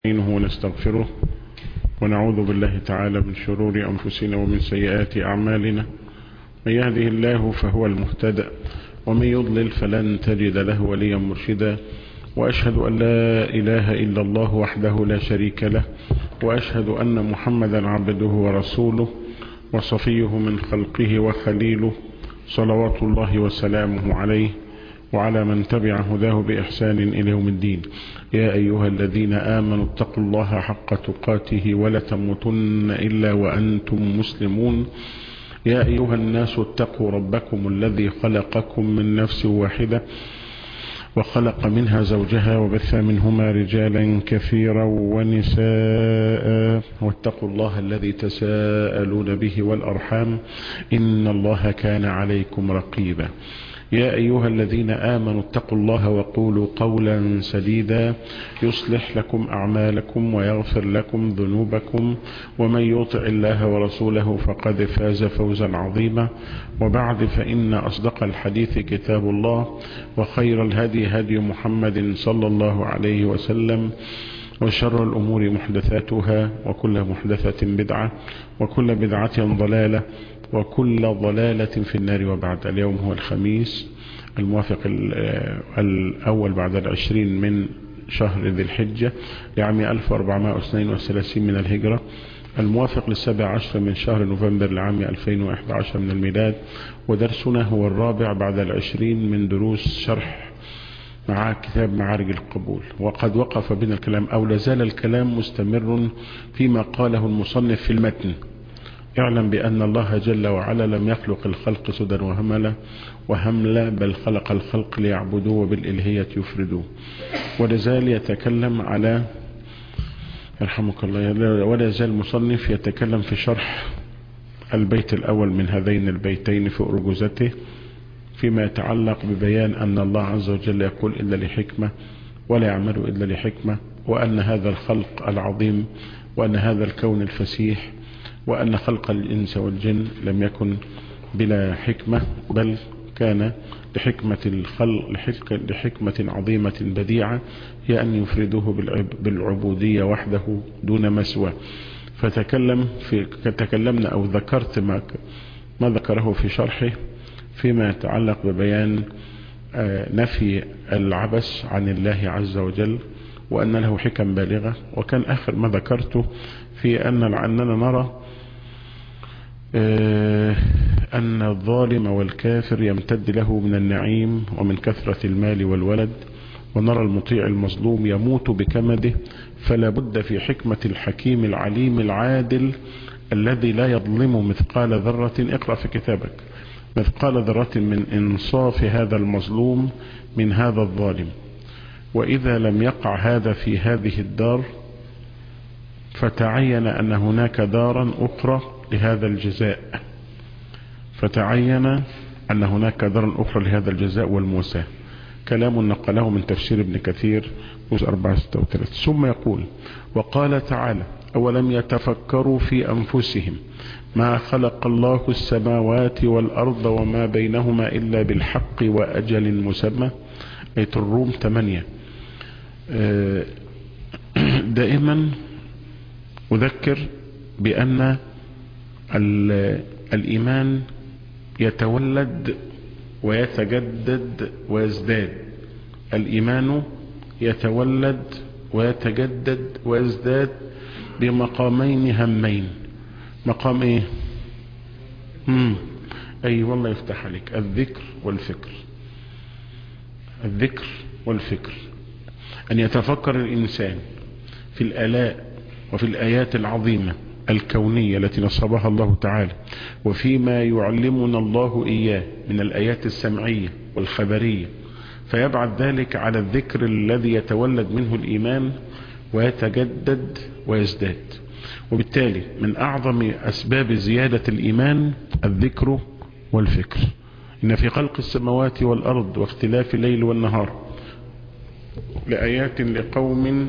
نستعينه ونستغفره ونعوذ بالله تعالى من شرور أنفسنا ومن سيئات أعمالنا من يهده الله فهو المهتدى ومن يضلل فلن تجد له وليا مرشدا وأشهد أن لا إله إلا الله وحده لا شريك له وأشهد أن محمدا عبده ورسوله وصفيه من خلقه وخليله صلوات الله وسلامه عليه وعلى من تبع هداه بإحسان إلى يوم الدين يا أيها الذين آمنوا اتقوا الله حق تقاته ولا تموتن إلا وأنتم مسلمون يا أيها الناس اتقوا ربكم الذي خلقكم من نفس واحدة وخلق منها زوجها وبث منهما رجالا كثيرا ونساء واتقوا الله الذي تساءلون به والأرحام إن الله كان عليكم رقيبا يا أيها الذين آمنوا اتقوا الله وقولوا قولا سديدا يصلح لكم أعمالكم ويغفر لكم ذنوبكم ومن يطع الله ورسوله فقد فاز فوزا عظيما وبعد فإن أصدق الحديث كتاب الله وخير الهدي هدي محمد صلى الله عليه وسلم وشر الأمور محدثاتها وكل محدثة بدعة وكل بدعة ضلالة وكل ضلالة في النار وبعد اليوم هو الخميس الموافق الأول بعد العشرين من شهر ذي الحجة لعام 1432 من الهجرة الموافق للسابع عشر من شهر نوفمبر لعام 2011 من الميلاد ودرسنا هو الرابع بعد العشرين من دروس شرح مع كتاب معارج القبول وقد وقف بنا الكلام أو لازال الكلام مستمر فيما قاله المصنف في المتن اعلم بأن الله جل وعلا لم يخلق الخلق سدى وهملا وهملا بل خلق الخلق ليعبدوه وبالإلهية يفردوه ولازال يتكلم على يرحمك الله ولا زال المصنف يتكلم في شرح البيت الأول من هذين البيتين في أرجوزته فيما يتعلق ببيان أن الله عز وجل يقول إلا لحكمة ولا يعمل إلا لحكمة وأن هذا الخلق العظيم وأن هذا الكون الفسيح وأن خلق الإنس والجن لم يكن بلا حكمة بل كان لحكمة الخلق لحكمة عظيمة بديعة هي أن يفردوه بالعبودية وحده دون مسوى فتكلم في تكلمنا أو ذكرت ما ما ذكره في شرحه فيما يتعلق ببيان نفي العبث عن الله عز وجل وأن له حكم بالغة وكان آخر ما ذكرته في أن أننا نرى أن الظالم والكافر يمتد له من النعيم ومن كثرة المال والولد ونرى المطيع المظلوم يموت بكمده فلا بد في حكمة الحكيم العليم العادل الذي لا يظلم مثقال ذرة اقرأ في كتابك مثقال ذرة من إنصاف هذا المظلوم من هذا الظالم وإذا لم يقع هذا في هذه الدار فتعين أن هناك دارا أخرى لهذا الجزاء فتعين أن هناك دارا أخرى لهذا الجزاء والمواساة كلام نقله من تفسير ابن كثير جزء 436 ثم يقول وقال تعالى أولم يتفكروا في أنفسهم ما خلق الله السماوات والأرض وما بينهما إلا بالحق وأجل مسمى آية الروم 8 دائما أذكر بأن الإيمان يتولد ويتجدد ويزداد الإيمان يتولد ويتجدد ويزداد بمقامين همين مقام ايه مم. اي والله يفتح عليك الذكر والفكر الذكر والفكر ان يتفكر الانسان في الالاء وفي الايات العظيمة الكونية التي نصبها الله تعالى وفيما يعلمنا الله إياه من الآيات السمعية والخبرية فيبعث ذلك على الذكر الذي يتولد منه الإيمان ويتجدد ويزداد وبالتالي من أعظم أسباب زيادة الإيمان الذكر والفكر إن في خلق السماوات والأرض واختلاف الليل والنهار لآيات لقوم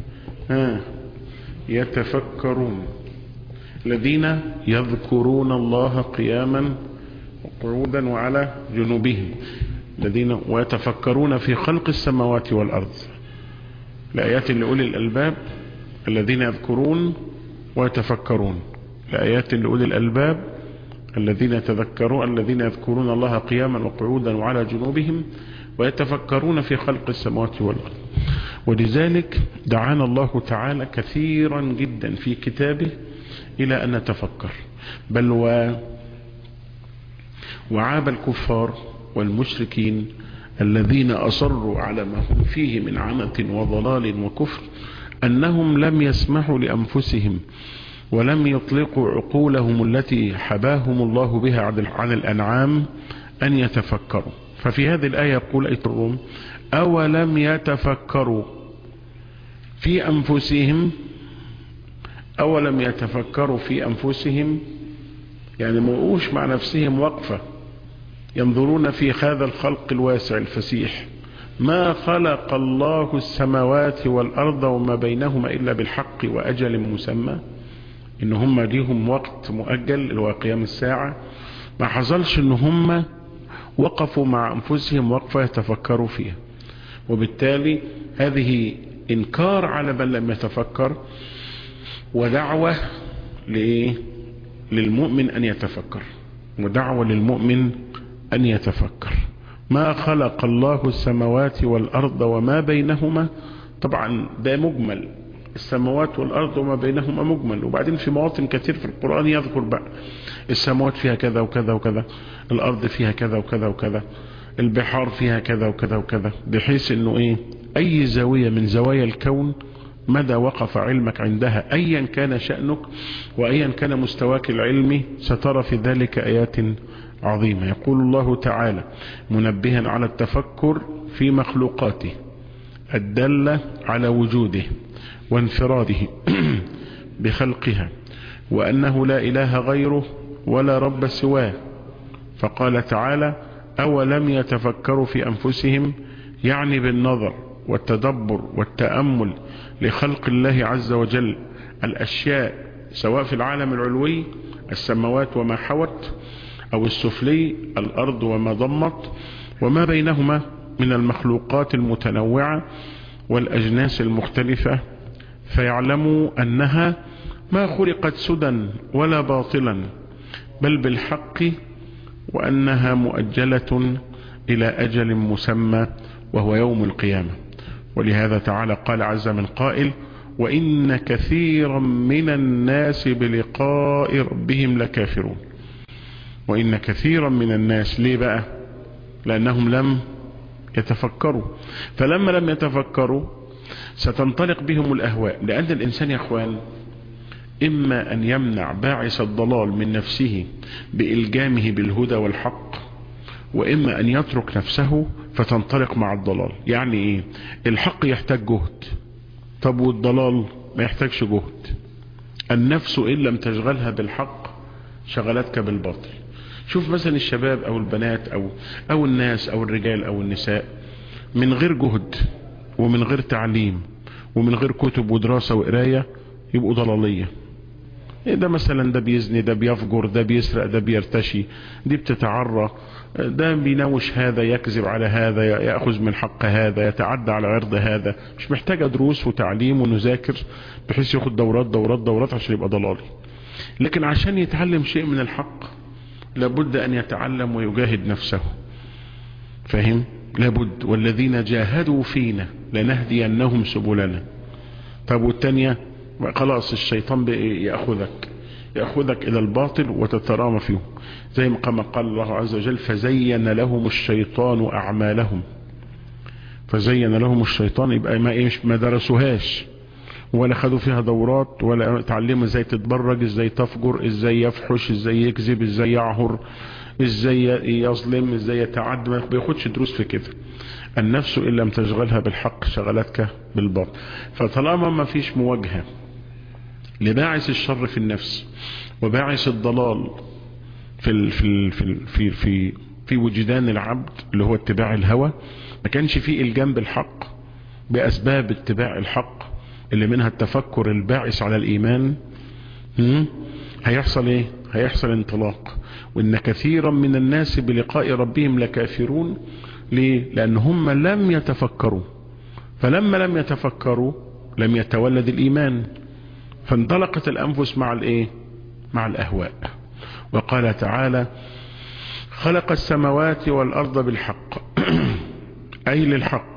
يتفكرون الذين يذكرون الله قياما وقعودا وعلى جنوبهم الذين ويتفكرون في خلق السماوات والأرض الآيات لأولي الألباب الذين يذكرون ويتفكرون لآيات لأولي الألباب الذين يتذكرون الذين يذكرون الله قياما وقعودا وعلى جنوبهم ويتفكرون في خلق السماوات والأرض ولذلك دعانا الله تعالى كثيرا جدا في كتابه إلى أن نتفكر بل و وعاب الكفار والمشركين الذين أصروا على ما هم فيه من عنة وضلال وكفر أنهم لم يسمحوا لأنفسهم ولم يطلقوا عقولهم التي حباهم الله بها عن الأنعام أن يتفكروا ففي هذه الآية يقول أيت الروم أولم يتفكروا في أنفسهم أولم يتفكروا في أنفسهم يعني موقوش مع نفسهم وقفة ينظرون في هذا الخلق الواسع الفسيح ما خلق الله السماوات والأرض وما بينهما إلا بالحق وأجل مسمى إن هم ليهم وقت مؤجل اللي هو قيام الساعة ما حصلش إن هم وقفوا مع أنفسهم وقفة يتفكروا فيها وبالتالي هذه إنكار على من لم يتفكر ودعوة لإيه؟ للمؤمن أن يتفكر ودعوة للمؤمن أن يتفكر ما خلق الله السماوات والأرض وما بينهما طبعا ده مجمل السماوات والأرض وما بينهما مجمل وبعدين في مواطن كثير في القرآن يذكر بقى السماوات فيها كذا وكذا وكذا الأرض فيها كذا وكذا وكذا البحار فيها كذا وكذا وكذا بحيث انه ايه اي زاوية من زوايا الكون مدى وقف علمك عندها ايا كان شأنك وايا كان مستواك العلمي سترى في ذلك ايات عظيمة يقول الله تعالى منبها على التفكر في مخلوقاته الدالة على وجوده وانفراده بخلقها وأنه لا إله غيره ولا رب سواه فقال تعالى أولم يتفكروا في أنفسهم يعني بالنظر والتدبر والتأمل لخلق الله عز وجل الأشياء سواء في العالم العلوي السماوات وما حوت أو السفلي الأرض وما ضمت وما بينهما من المخلوقات المتنوعة والأجناس المختلفة فيعلموا أنها ما خلقت سدى ولا باطلا بل بالحق وأنها مؤجلة إلى أجل مسمى وهو يوم القيامة ولهذا تعالى قال عز من قائل وإن كثيرا من الناس بلقاء ربهم لكافرون وإن كثيرا من الناس ليه بقى لأنهم لم يتفكروا فلما لم يتفكروا ستنطلق بهم الأهواء لأن الإنسان يا أخوان إما أن يمنع باعث الضلال من نفسه بإلجامه بالهدى والحق وإما أن يترك نفسه فتنطلق مع الضلال يعني إيه الحق يحتاج جهد طب والضلال ما يحتاجش جهد النفس إن لم تشغلها بالحق شغلتك بالباطل شوف مثلا الشباب أو البنات أو, أو الناس أو الرجال أو النساء من غير جهد ومن غير تعليم ومن غير كتب ودراسة وقراية يبقوا ضلالية ده مثلا ده بيزني ده بيفجر ده بيسرق ده بيرتشي دي بتتعرى ده بينوش هذا يكذب على هذا يأخذ من حق هذا يتعدى على عرض هذا مش محتاجة دروس وتعليم ونذاكر بحيث ياخد دورات دورات دورات عشان يبقى ضلالي لكن عشان يتعلم شيء من الحق لابد أن يتعلم ويجاهد نفسه فاهم لابد والذين جاهدوا فينا لنهدينهم سبلنا طب والتانية خلاص الشيطان يأخذك يأخذك إلى الباطل وتترامى فيه زي ما قال الله عز وجل فزين لهم الشيطان أعمالهم فزين لهم الشيطان يبقى ما إيش ما درسوهاش ولا خدوا فيها دورات ولا تعلموا ازاي تتبرج ازاي تفجر ازاي يفحش ازاي يكذب ازاي يعهر ازاي يظلم ازاي يتعدى ما بياخدش دروس في كده النفس ان لم تشغلها بالحق شغلتك بالباطل فطالما ما فيش مواجهه لباعث الشر في النفس وباعث الضلال في ال في ال في ال في في في وجدان العبد اللي هو اتباع الهوى ما كانش فيه الجنب الحق باسباب اتباع الحق اللي منها التفكر الباعث على الايمان هيحصل ايه هيحصل انطلاق وان كثيرا من الناس بلقاء ربهم لكافرون ليه لان هم لم يتفكروا فلما لم يتفكروا لم يتولد الايمان فانطلقت الأنفس مع الإيه مع الأهواء وقال تعالى خلق السماوات والأرض بالحق أي للحق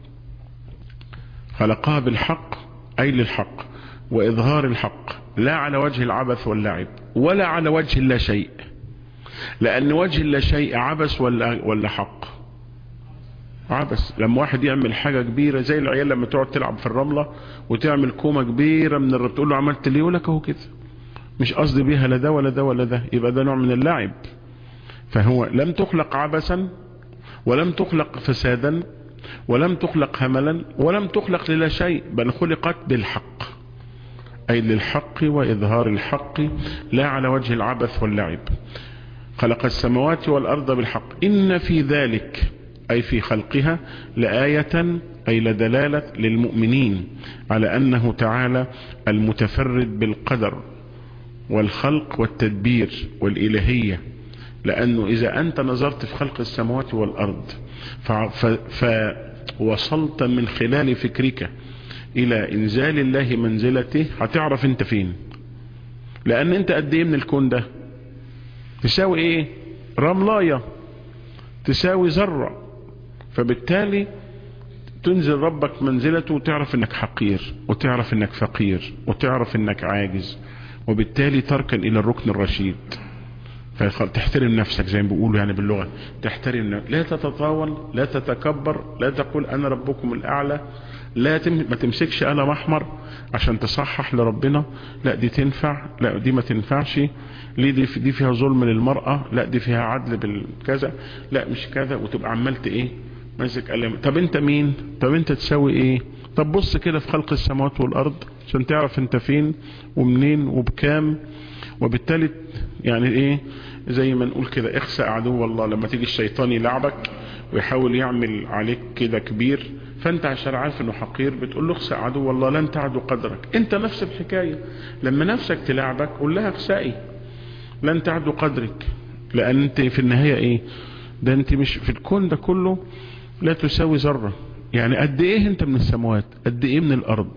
خلقها بالحق أي للحق وإظهار الحق لا على وجه العبث واللعب ولا على وجه اللا شيء لأن وجه اللا شيء عبث ولا, ولا حق عبث لما واحد يعمل حاجة كبيرة زي العيال لما تقعد تلعب في الرملة وتعمل كومة كبيرة من الرب تقول له عملت ليه يقول لك اهو كده مش قصدي بيها لا ده ولا ده ولا ده يبقى ده نوع من اللعب فهو لم تخلق عبثا ولم تخلق فسادا ولم تخلق هملا ولم تخلق للا شيء بل خلقت بالحق أي للحق وإظهار الحق لا على وجه العبث واللعب خلق السماوات والأرض بالحق إن في ذلك أي في خلقها لآية أي لدلالة للمؤمنين على أنه تعالى المتفرد بالقدر والخلق والتدبير والإلهية لأنه إذا أنت نظرت في خلق السماوات والأرض فوصلت من خلال فكرك إلى إنزال الله منزلته هتعرف أنت فين لأن أنت قد إيه من الكون ده تساوي إيه رملاية تساوي ذرة فبالتالي تنزل ربك منزلته وتعرف انك حقير وتعرف انك فقير وتعرف انك عاجز وبالتالي تركن الى الركن الرشيد فتحترم نفسك زي ما بيقولوا يعني باللغة تحترم نفسك لا تتطاول لا تتكبر لا تقول انا ربكم الاعلى لا تم... ما تمسكش قلم احمر عشان تصحح لربنا لا دي تنفع لا دي ما تنفعش ليه دي, دي فيها ظلم للمرأة لا دي فيها عدل بالكذا لا مش كذا وتبقى عملت ايه ماسك قلم طب انت مين طب انت تساوي ايه طب بص كده في خلق السماوات والارض عشان تعرف انت فين ومنين وبكام وبالتالي يعني ايه زي ما نقول كده اخسأ عدو الله لما تيجي الشيطان يلعبك ويحاول يعمل عليك كده كبير فانت عشان عارف انه حقير بتقول له اخسأ عدو الله لن تعدو قدرك انت نفس الحكاية لما نفسك تلعبك قول لها اخسأي لن تعدو قدرك لان انت في النهاية ايه ده انت مش في الكون ده كله لا تساوي ذرة يعني قد ايه انت من السماوات قد ايه من الارض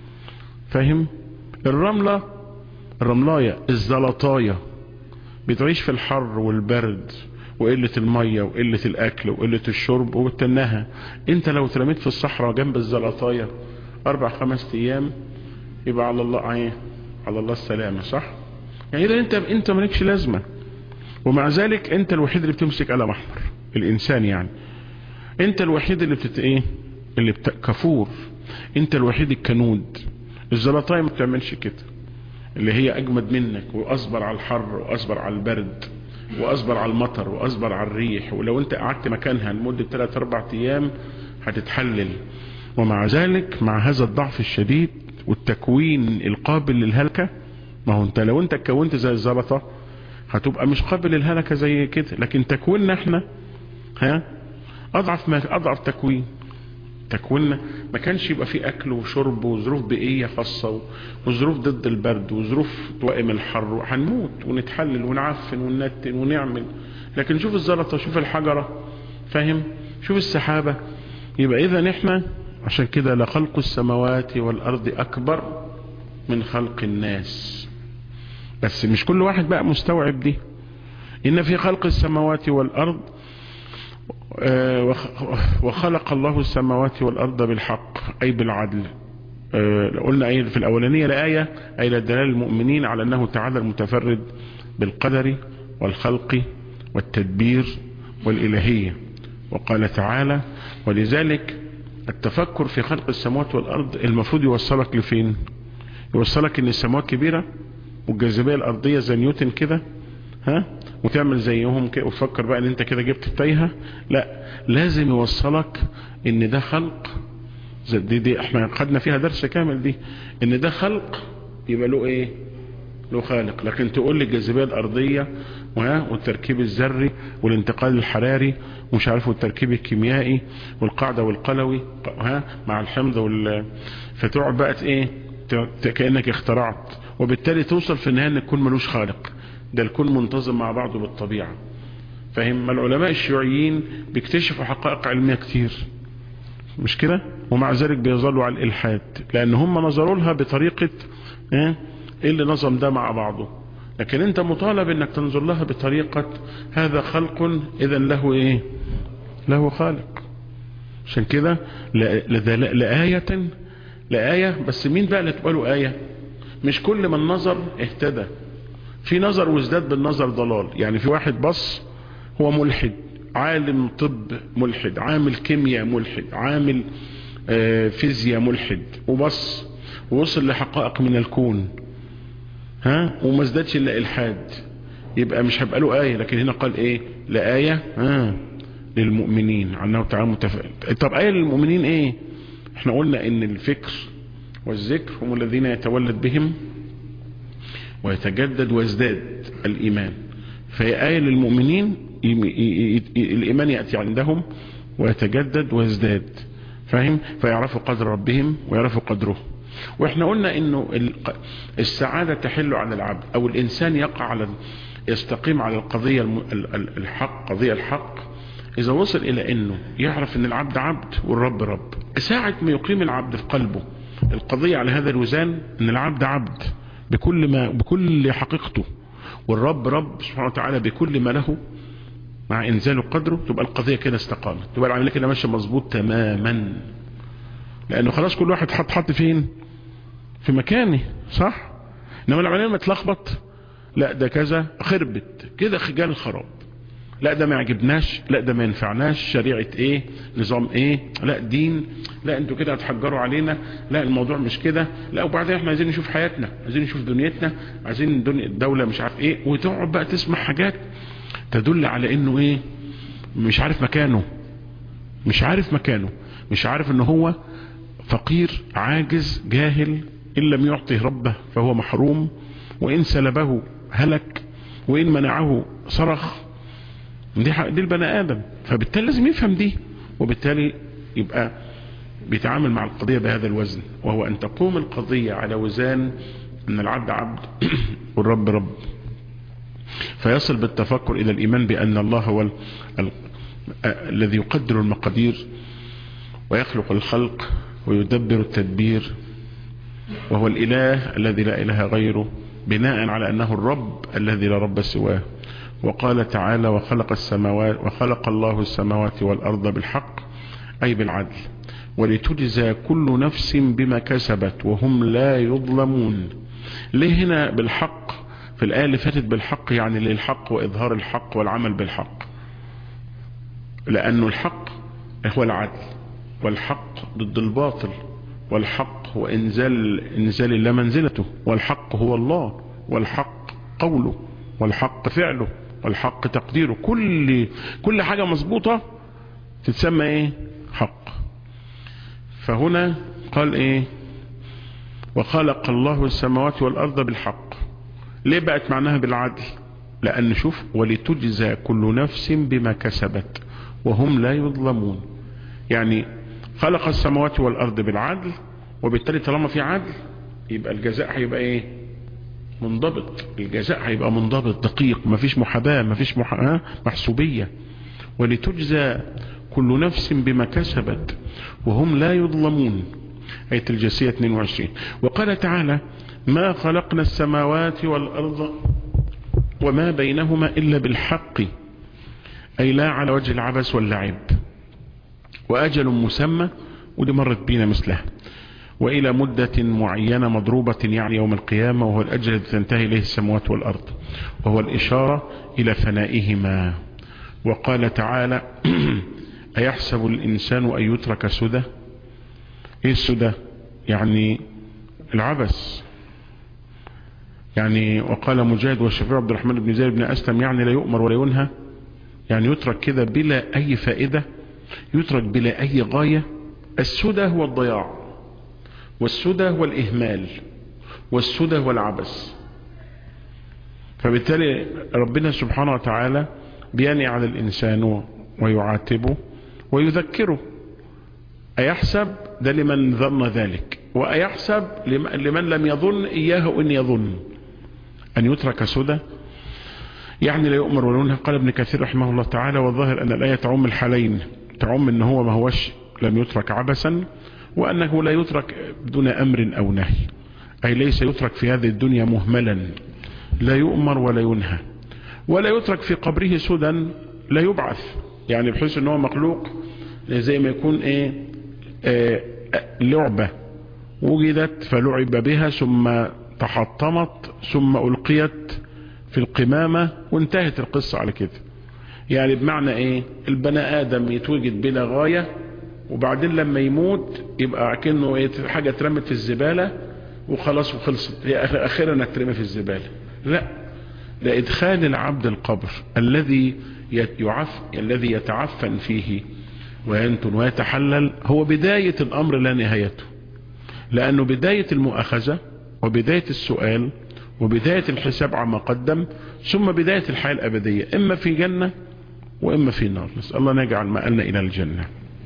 فاهم الرملة الرملاية الزلطاية بتعيش في الحر والبرد وقلة المية وقلة الاكل وقلة الشرب وبتنها انت لو ترميت في الصحراء جنب الزلطاية اربع خمس ايام يبقى على الله عيه على الله السلامة صح يعني اذا انت انت مالكش لازمة ومع ذلك انت الوحيد اللي بتمسك قلم احمر الانسان يعني انت الوحيد اللي بتت ايه اللي بت... كفور انت الوحيد الكنود الزلطاية ما بتعملش كده اللي هي اجمد منك واصبر على الحر واصبر على البرد واصبر على المطر واصبر على الريح ولو انت قعدت مكانها لمدة 3 4 ايام هتتحلل ومع ذلك مع هذا الضعف الشديد والتكوين القابل للهلكة ما هو انت لو انت اتكونت زي الزلطة هتبقى مش قابل للهلكة زي كده لكن تكويننا احنا ها اضعف ما اضعف تكوين تكويننا ما كانش يبقى فيه اكل وشرب وظروف بيئية خاصة وظروف ضد البرد وظروف توائم الحر هنموت ونتحلل ونعفن وننتن ونعمل لكن شوف الزلطة شوف الحجرة فاهم شوف السحابة يبقى اذا احنا عشان كده لخلق السماوات والارض اكبر من خلق الناس بس مش كل واحد بقى مستوعب دي ان في خلق السماوات والارض وخلق الله السماوات والأرض بالحق أي بالعدل قلنا أي في الأولانية لآية أي لدلال المؤمنين على أنه تعالى المتفرد بالقدر والخلق والتدبير والإلهية وقال تعالى ولذلك التفكر في خلق السماوات والأرض المفروض يوصلك لفين يوصلك ان السماوات كبيرة والجاذبية الأرضية زي نيوتن كده ها وتعمل زيهم كده وتفكر بقى ان انت كده جبت التايهة لا لازم يوصلك ان ده خلق دي, دي احنا خدنا فيها درس كامل دي ان ده خلق يبقى له ايه له خالق لكن تقول لي الجاذبية الارضية والتركيب الذري والانتقال الحراري ومش عارف والتركيب الكيميائي والقاعدة والقلوي ها مع الحمض وال فتقعد بقى ايه كأنك اخترعت وبالتالي توصل في النهاية ان يكون ملوش خالق ده الكون منتظم مع بعضه بالطبيعة فهم ما العلماء الشيوعيين بيكتشفوا حقائق علمية كتير مش كده ومع ذلك بيظلوا على الإلحاد لأن هم نظروا لها بطريقة ايه إيه اللي نظم ده مع بعضه لكن انت مطالب انك تنظر لها بطريقة هذا خلق اذا له ايه له خالق عشان كده لآية لآية بس مين بقى اللي تبقى له آية مش كل من نظر اهتدى في نظر وازداد بالنظر ضلال يعني في واحد بص هو ملحد عالم طب ملحد عامل كيمياء ملحد عامل آه فيزياء ملحد وبص ووصل لحقائق من الكون ها وما ازدادش الا الحاد يبقى مش هيبقى له آية لكن هنا قال ايه لآية ها للمؤمنين عنه تعالى متفائل طب آية للمؤمنين ايه احنا قلنا ان الفكر والذكر هم الذين يتولد بهم ويتجدد ويزداد الإيمان فهي آية للمؤمنين الإيمان يأتي عندهم ويتجدد ويزداد فاهم فيعرفوا قدر ربهم ويعرفوا قدره واحنا قلنا انه السعادة تحل على العبد او الانسان يقع على يستقيم على القضية الحق قضية الحق اذا وصل الى انه يعرف ان العبد عبد والرب رب ساعة ما يقيم العبد في قلبه القضية على هذا الوزان ان العبد عبد بكل ما بكل حقيقته والرب رب سبحانه وتعالى بكل ما له مع انزال قدره تبقى القضية كده استقامت تبقى العملية كده ماشية مظبوط تماما لانه خلاص كل واحد حط حط فين في مكانه صح انما العملية ما تلخبط لا ده كذا خربت كده خجال الخراب لا ده ما يعجبناش لا ده ما ينفعناش شريعة ايه نظام ايه لا دين لا انتوا كده هتحجروا علينا لا الموضوع مش كده لا وبعدين احنا عايزين نشوف حياتنا عايزين نشوف دنيتنا عايزين دنيا الدولة مش عارف ايه وتقعد بقى تسمع حاجات تدل على انه ايه مش عارف مكانه مش عارف مكانه مش عارف ان هو فقير عاجز جاهل ان لم يعطه ربه فهو محروم وان سلبه هلك وان منعه صرخ دي دي البني ادم فبالتالي لازم يفهم دي وبالتالي يبقى بيتعامل مع القضية بهذا الوزن وهو ان تقوم القضية على وزان ان العبد عبد والرب رب فيصل بالتفكر الى الايمان بان الله هو ال... ال... الذي يقدر المقادير ويخلق الخلق ويدبر التدبير وهو الاله الذي لا اله غيره بناء على انه الرب الذي لا رب سواه وقال تعالى وخلق السماوات وخلق الله السماوات والأرض بالحق أي بالعدل ولتجزى كل نفس بما كسبت وهم لا يظلمون ليه هنا بالحق في الآية اللي فاتت بالحق يعني للحق وإظهار الحق والعمل بالحق لأنه الحق هو العدل والحق ضد الباطل والحق هو إنزال, إنزال الله منزلته والحق هو الله والحق قوله والحق فعله والحق تقديره كل كل حاجة مظبوطة تتسمى ايه حق فهنا قال ايه وخلق الله السماوات والارض بالحق ليه بقت معناها بالعدل لان شوف ولتجزى كل نفس بما كسبت وهم لا يظلمون يعني خلق السماوات والارض بالعدل وبالتالي طالما في عدل يبقى الجزاء هيبقى ايه منضبط الجزاء هيبقى منضبط دقيق مفيش محاباة مفيش محا... محسوبية ولتجزى كل نفس بما كسبت وهم لا يظلمون آية الجاسية 22 وقال تعالى ما خلقنا السماوات والأرض وما بينهما إلا بالحق أي لا على وجه العبث واللعب وأجل مسمى ودي مرت بينا مثلها وإلى مدة معينة مضروبة يعني يوم القيامة وهو الأجل الذي تنتهي إليه السماوات والأرض وهو الإشارة إلى فنائهما وقال تعالى أيحسب الإنسان أن يترك سدى إيه السدى يعني العبث يعني وقال مجاهد والشفيع عبد الرحمن بن زيد بن أسلم يعني لا يؤمر ولا ينهى يعني يترك كده بلا أي فائدة يترك بلا أي غاية السدى هو الضياع والسدى هو الإهمال والسدى هو العبث فبالتالي ربنا سبحانه وتعالى بيني على الإنسان ويعاتبه ويذكره أيحسب ده لمن ظن ذلك وأيحسب لمن لم يظن إياه إن يظن أن يترك سدى يعني لا يؤمر ولا ينهى قال ابن كثير رحمه الله تعالى والظاهر أن الآية تعم الحالين تعم أن هو ما هوش لم يترك عبثا وأنه لا يترك دون أمر أو نهي أي ليس يترك في هذه الدنيا مهملا لا يؤمر ولا ينهى ولا يترك في قبره سدى لا يبعث يعني بحيث ان هو مخلوق زي ما يكون ايه آه لعبة وجدت فلعب بها ثم تحطمت ثم ألقيت في القمامة وانتهت القصة على كده يعني بمعنى ايه البني ادم يتوجد بلا غاية وبعدين لما يموت يبقى كأنه ايه حاجة اترمت في الزبالة وخلاص وخلصت هي اخيرا اترمي في الزبالة لا ده ادخال العبد القبر الذي يعف الذي يتعفن فيه وينتن ويتحلل هو بداية الامر لا نهايته لانه بداية المؤاخذة وبداية السؤال وبداية الحساب عما قدم ثم بداية الحياة الابدية اما في جنة واما في نار نسأل الله نجعل مآلنا الى الجنة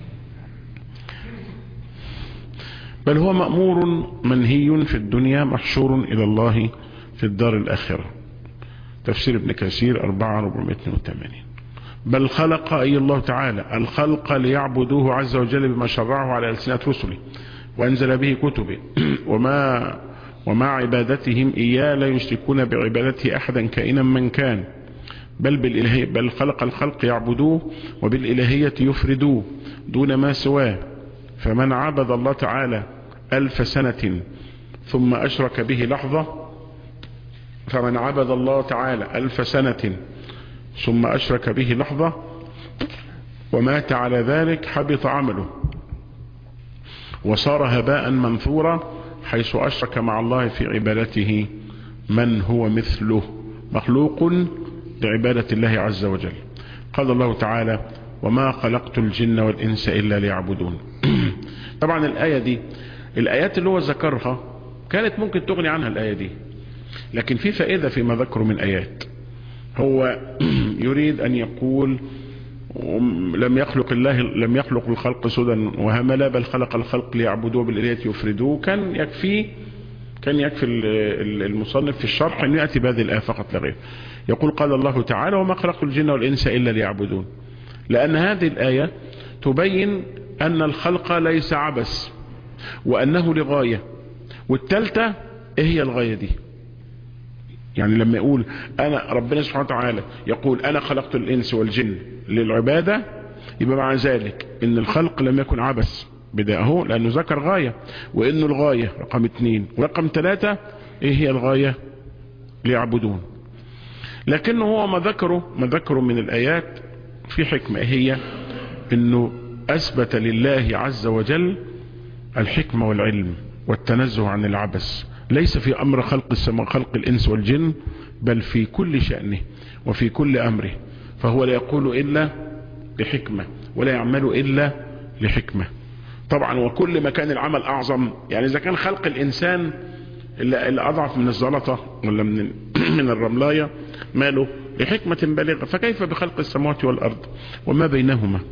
بل هو مأمور منهي في الدنيا محشور الى الله في الدار الاخرة تفسير ابن كثير 4482 بل خلق أي الله تعالى الخلق ليعبدوه عز وجل بما شرعه على ألسنة رسله وأنزل به كتبه وما ومع عبادتهم إياه لا يشركون بعبادته أحدا كائنا من كان بل بالإلهية بل خلق الخلق يعبدوه وبالإلهية يفردوه دون ما سواه فمن عبد الله تعالى ألف سنة ثم أشرك به لحظة فمن عبد الله تعالى ألف سنة ثم أشرك به لحظة ومات على ذلك حبط عمله وصار هباء منثورا حيث أشرك مع الله في عبادته من هو مثله مخلوق لعبادة الله عز وجل قال الله تعالى وما خلقت الجن والإنس إلا ليعبدون طبعا الآية دي الآيات اللي هو ذكرها كانت ممكن تغني عنها الآية دي لكن في فائدة فيما ذكره من آيات هو يريد أن يقول لم يخلق الله لم يخلق الخلق سدى وهملا بل خلق الخلق ليعبدوه بالإلهية يفردوه كان يكفي كان يكفي المصنف في الشرح أن يأتي بهذه الآية فقط لغير يقول قال الله تعالى وما خلقت الجن والإنس إلا ليعبدون لأن هذه الآية تبين أن الخلق ليس عبث وأنه لغاية والثالثة إيه هي الغاية دي يعني لما يقول أنا ربنا سبحانه وتعالى يقول أنا خلقت الإنس والجن للعبادة يبقى مع ذلك إن الخلق لم يكن عبث بداءه لأنه ذكر غاية وإنه الغاية رقم اثنين ورقم ثلاثة إيه هي الغاية ليعبدون لكنه هو ما ذكره ما ذكره من الآيات في حكمة هي إنه أثبت لله عز وجل الحكمة والعلم والتنزه عن العبث ليس في أمر خلق السماء خلق الإنس والجن بل في كل شأنه وفي كل أمره فهو لا يقول إلا لحكمة ولا يعمل إلا لحكمة طبعا وكل ما كان العمل أعظم يعني إذا كان خلق الإنسان اللي أضعف من الزلطة ولا من من الرملاية ماله لحكمة بالغة فكيف بخلق السماوات والأرض وما بينهما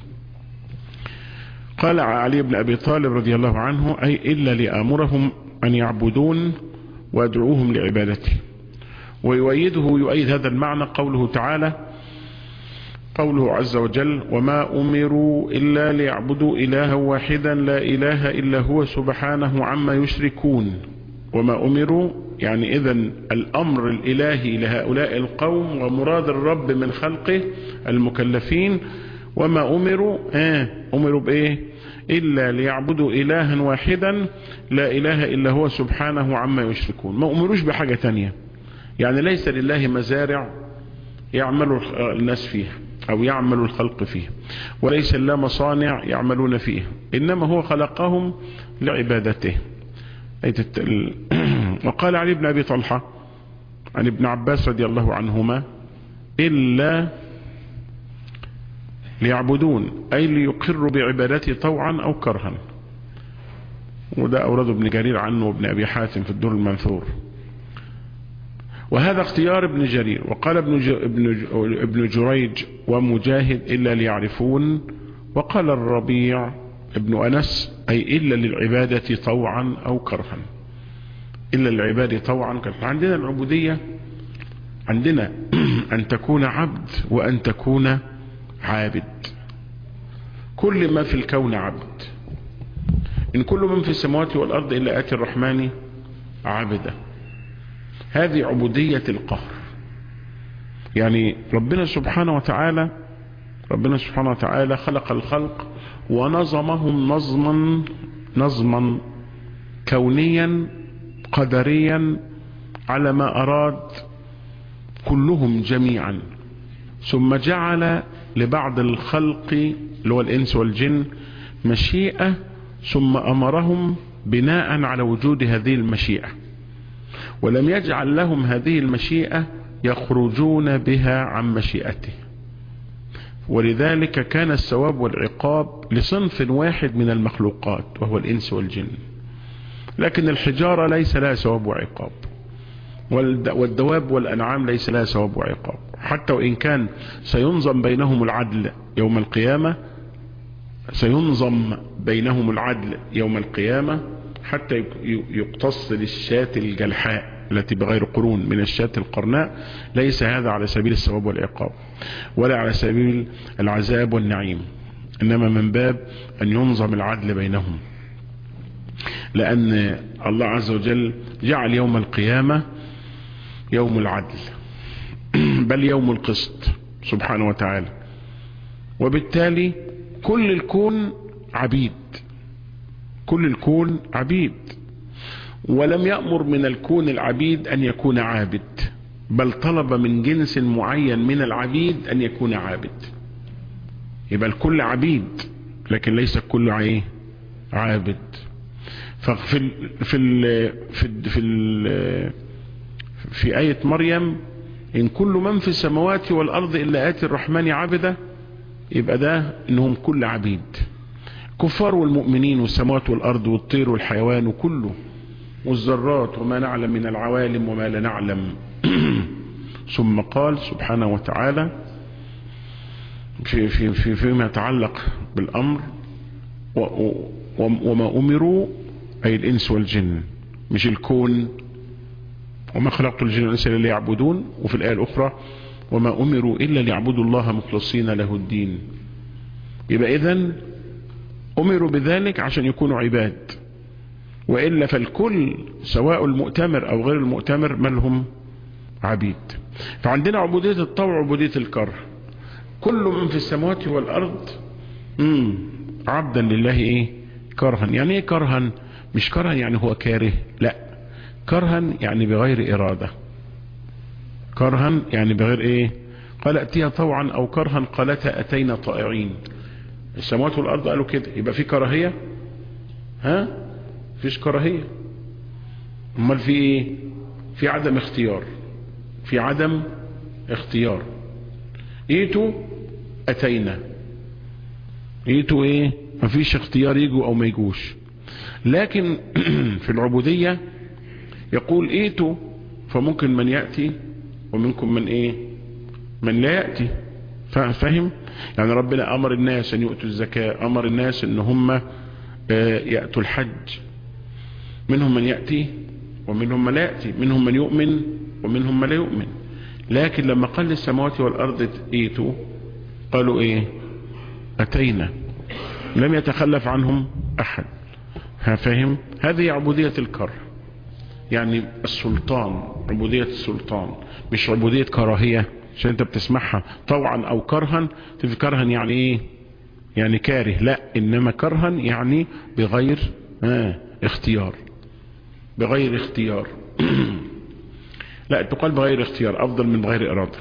قال علي بن أبي طالب رضي الله عنه أي إلا لآمرهم أن يعبدون ويدعوهم لعبادته ويؤيده يؤيد هذا المعنى قوله تعالى قوله عز وجل وما أمروا إلا ليعبدوا إلها واحدا لا إله إلا هو سبحانه عما يشركون وما أمروا يعني إذا الأمر الإلهي لهؤلاء القوم ومراد الرب من خلقه المكلفين وما أمروا آه أمروا بإيه إلا ليعبدوا إلها واحدا لا إله إلا هو سبحانه عما يشركون ما أمروش بحاجة تانية يعني ليس لله مزارع يعمل الناس فيها أو يعمل الخلق فيها وليس لله مصانع يعملون فيها إنما هو خلقهم لعبادته وقال علي بن أبي طلحة عن ابن عباس رضي الله عنهما إلا ليعبدون أي ليقروا بعبادته طوعا أو كرها وده أورده ابن جرير عنه وابن أبي حاتم في الدور المنثور وهذا اختيار ابن جرير وقال ابن, ج... ابن, ج... ابن جريج ومجاهد إلا ليعرفون وقال الربيع ابن أنس أي إلا للعبادة طوعا أو كرها إلا للعبادة طوعا كرها عندنا العبودية عندنا أن تكون عبد وأن تكون عابد كل ما في الكون عبد إن كل من في السماوات والأرض إلا آتي الرحمن عابدا هذه عبودية القهر يعني ربنا سبحانه وتعالى ربنا سبحانه وتعالى خلق الخلق ونظمهم نظما نظما كونيا قدريا على ما أراد كلهم جميعا ثم جعل لبعض الخلق اللي هو الإنس والجن مشيئة ثم أمرهم بناء على وجود هذه المشيئة ولم يجعل لهم هذه المشيئة يخرجون بها عن مشيئته ولذلك كان الثواب والعقاب لصنف واحد من المخلوقات وهو الإنس والجن لكن الحجارة ليس لها ثواب وعقاب والدواب والأنعام ليس لها ثواب وعقاب حتى وإن كان سينظم بينهم العدل يوم القيامة سينظم بينهم العدل يوم القيامة حتى يقتص للشاة الجلحاء التي بغير قرون من الشاة القرناء ليس هذا على سبيل الثواب والعقاب ولا على سبيل العذاب والنعيم إنما من باب أن ينظم العدل بينهم لأن الله عز وجل جعل يوم القيامة يوم العدل بل يوم القسط سبحانه وتعالى وبالتالي كل الكون عبيد كل الكون عبيد ولم يأمر من الكون العبيد أن يكون عابد بل طلب من جنس معين من العبيد أن يكون عابد يبقى الكل عبيد لكن ليس الكل ايه عابد ففي ال في ال في ال في, ال في آية مريم إن كل من في السماوات والأرض إلا آتي الرحمن عبدا يبقى ده إنهم كل عبيد كفار والمؤمنين والسماوات والأرض والطير والحيوان وكله والذرات وما نعلم من العوالم وما لا نعلم ثم قال سبحانه وتعالى في في في فيما يتعلق بالأمر وما أمروا أي الإنس والجن مش الكون وما خلقت الجن والإنس إلا ليعبدون وفي الآية الأخرى وما أمروا إلا ليعبدوا الله مخلصين له الدين يبقى إذن أمروا بذلك عشان يكونوا عباد وإلا فالكل سواء المؤتمر أو غير المؤتمر ما لهم عبيد فعندنا عبودية الطوع وعبودية الكره كل من في السماوات والأرض مم. عبدا لله إيه كرها يعني إيه كرها مش كرها يعني هو كاره لا كرها يعني بغير إرادة كرها يعني بغير إيه قال أتيها طوعا أو كرها قالتا أتينا طائعين السماوات والأرض قالوا كده يبقى في كراهية ها فيش كراهية امال في ايه في عدم اختيار في عدم اختيار ايتوا اتينا ايتوا ايه مفيش اختيار يجوا او ما يجوش لكن في العبودية يقول ايتوا فممكن من يأتي ومنكم من ايه من لا يأتي فاهم يعني ربنا امر الناس ان يؤتوا الزكاة امر الناس ان هم يأتوا الحج منهم من يأتي ومنهم من لا يأتي منهم من يؤمن ومنهم من لا يؤمن لكن لما قال للسماوات والأرض ايتوا قالوا ايه أتينا لم يتخلف عنهم أحد فاهم هذه عبودية الكره يعني السلطان عبودية السلطان مش عبودية كراهية عشان انت بتسمعها طوعا او كرها تفي كرها يعني ايه يعني كاره لا انما كرها يعني بغير آه اختيار بغير اختيار لا تقال بغير اختيار افضل من بغير ارادة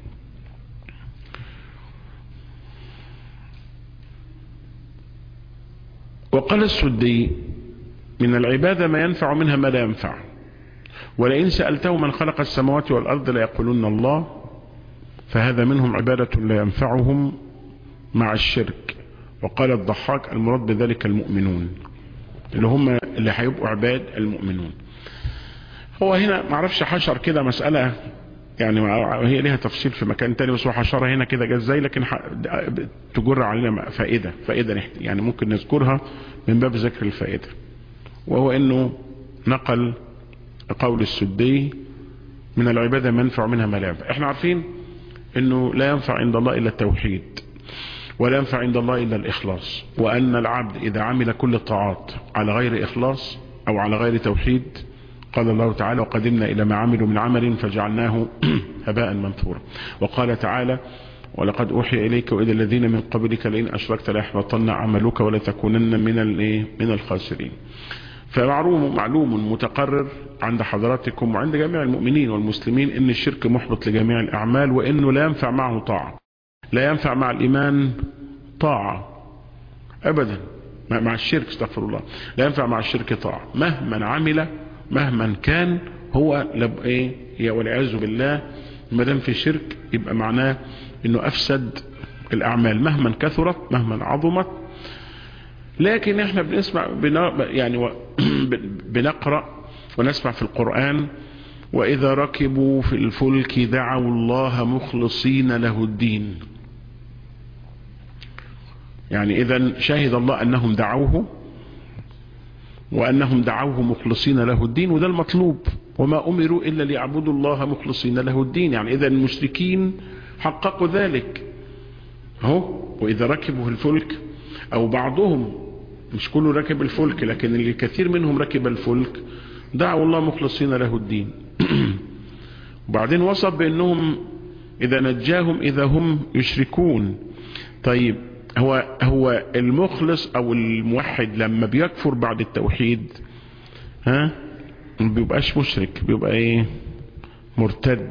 وقال السدي من العبادة ما ينفع منها ما لا ينفع ولئن سألته من خلق السماوات والأرض ليقولون الله فهذا منهم عبادة لا ينفعهم مع الشرك وقال الضحاك المراد بذلك المؤمنون اللي هم اللي هيبقوا عباد المؤمنون هو هنا معرفش حشر كده مسألة يعني هي ليها تفصيل في مكان تاني بس هو حشرها هنا كده جاز ازاي لكن تجر علينا فائدة فائدة يعني ممكن نذكرها من باب ذكر الفائدة وهو انه نقل قول السدي من العبادة ما ينفع منها ما لا ينفع احنا عارفين انه لا ينفع عند الله الا التوحيد ولا ينفع عند الله إلا الإخلاص وأن العبد إذا عمل كل الطاعات على غير إخلاص أو على غير توحيد قال الله تعالى وقدمنا إلى ما عملوا من عمل فجعلناه هباء منثورا وقال تعالى ولقد أوحي إليك وإلى الذين من قبلك لئن أشركت ليحبطن عملك ولتكونن من من الخاسرين فمعلوم معلوم متقرر عند حضراتكم وعند جميع المؤمنين والمسلمين ان الشرك محبط لجميع الاعمال وانه لا ينفع معه طاعة لا ينفع مع الايمان طاعة ابدا مع الشرك استغفر الله لا ينفع مع الشرك طاعة مهما عمل مهما كان هو لب ايه والعياذ بالله ما دام في شرك يبقى معناه انه افسد الاعمال مهما كثرت مهما عظمت لكن احنا بنسمع يعني بنقرأ ونسمع في القرآن وإذا ركبوا في الفلك دعوا الله مخلصين له الدين يعني إذا شهد الله أنهم دعوه وأنهم دعوه مخلصين له الدين وده المطلوب وما أمروا إلا ليعبدوا الله مخلصين له الدين يعني إذا المشركين حققوا ذلك هو وإذا ركبوا في الفلك أو بعضهم مش كله ركب الفلك لكن اللي كثير منهم ركب الفلك دعوا الله مخلصين له الدين وبعدين وصف بأنهم إذا نجاهم إذا هم يشركون طيب هو هو المخلص أو الموحد لما بيكفر بعد التوحيد ها ما بيبقاش مشرك بيبقى ايه مرتد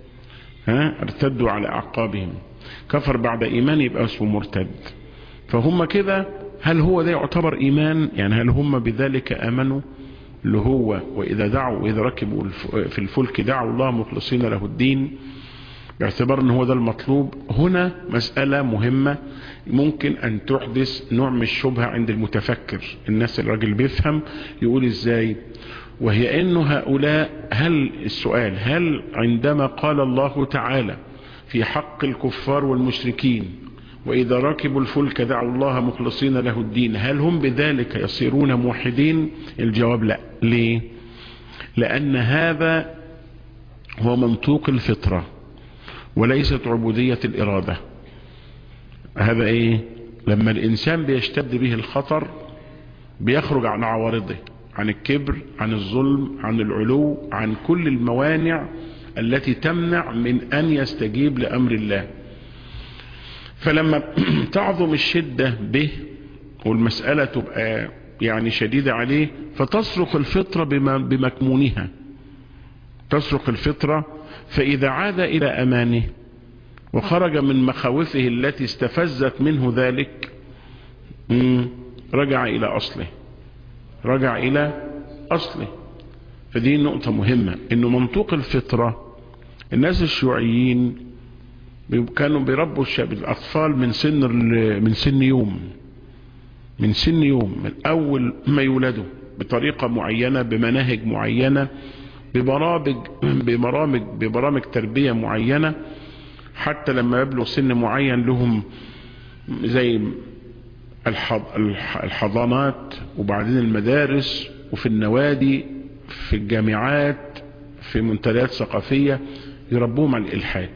ها ارتدوا على أعقابهم كفر بعد إيمان يبقى اسمه مرتد فهم كده هل هو ده يعتبر إيمان يعني هل هم بذلك آمنوا اللي هو وإذا دعوا وإذا ركبوا في الفلك دعوا الله مخلصين له الدين باعتبار ان هو ده المطلوب هنا مسألة مهمة ممكن ان تحدث نوع من الشبهة عند المتفكر الناس الراجل بيفهم يقول ازاي وهي انه هؤلاء هل السؤال هل عندما قال الله تعالى في حق الكفار والمشركين وإذا ركبوا الفلك دعوا الله مخلصين له الدين هل هم بذلك يصيرون موحدين الجواب لا ليه لأن هذا هو منطوق الفطرة وليست عبودية الإرادة هذا إيه لما الإنسان بيشتد به الخطر بيخرج عن عوارضه عن الكبر عن الظلم عن العلو عن كل الموانع التي تمنع من أن يستجيب لأمر الله فلما تعظم الشدة به والمسألة تبقى يعني شديدة عليه فتصرخ الفطرة بمكمونها تصرخ الفطرة فإذا عاد إلى أمانه وخرج من مخاوفه التي استفزت منه ذلك رجع إلى أصله رجع إلى أصله فدي نقطة مهمة إنه منطوق الفطرة الناس الشيوعيين كانوا بيربوا الشاب الأطفال من سن من سن يوم من سن يوم من أول ما يولدوا بطريقة معينة بمناهج معينة ببرامج ببرامج ببرامج تربية معينة حتى لما يبلغ سن معين لهم زي الحضانات وبعدين المدارس وفي النوادي في الجامعات في منتديات ثقافية يربوهم على الإلحاد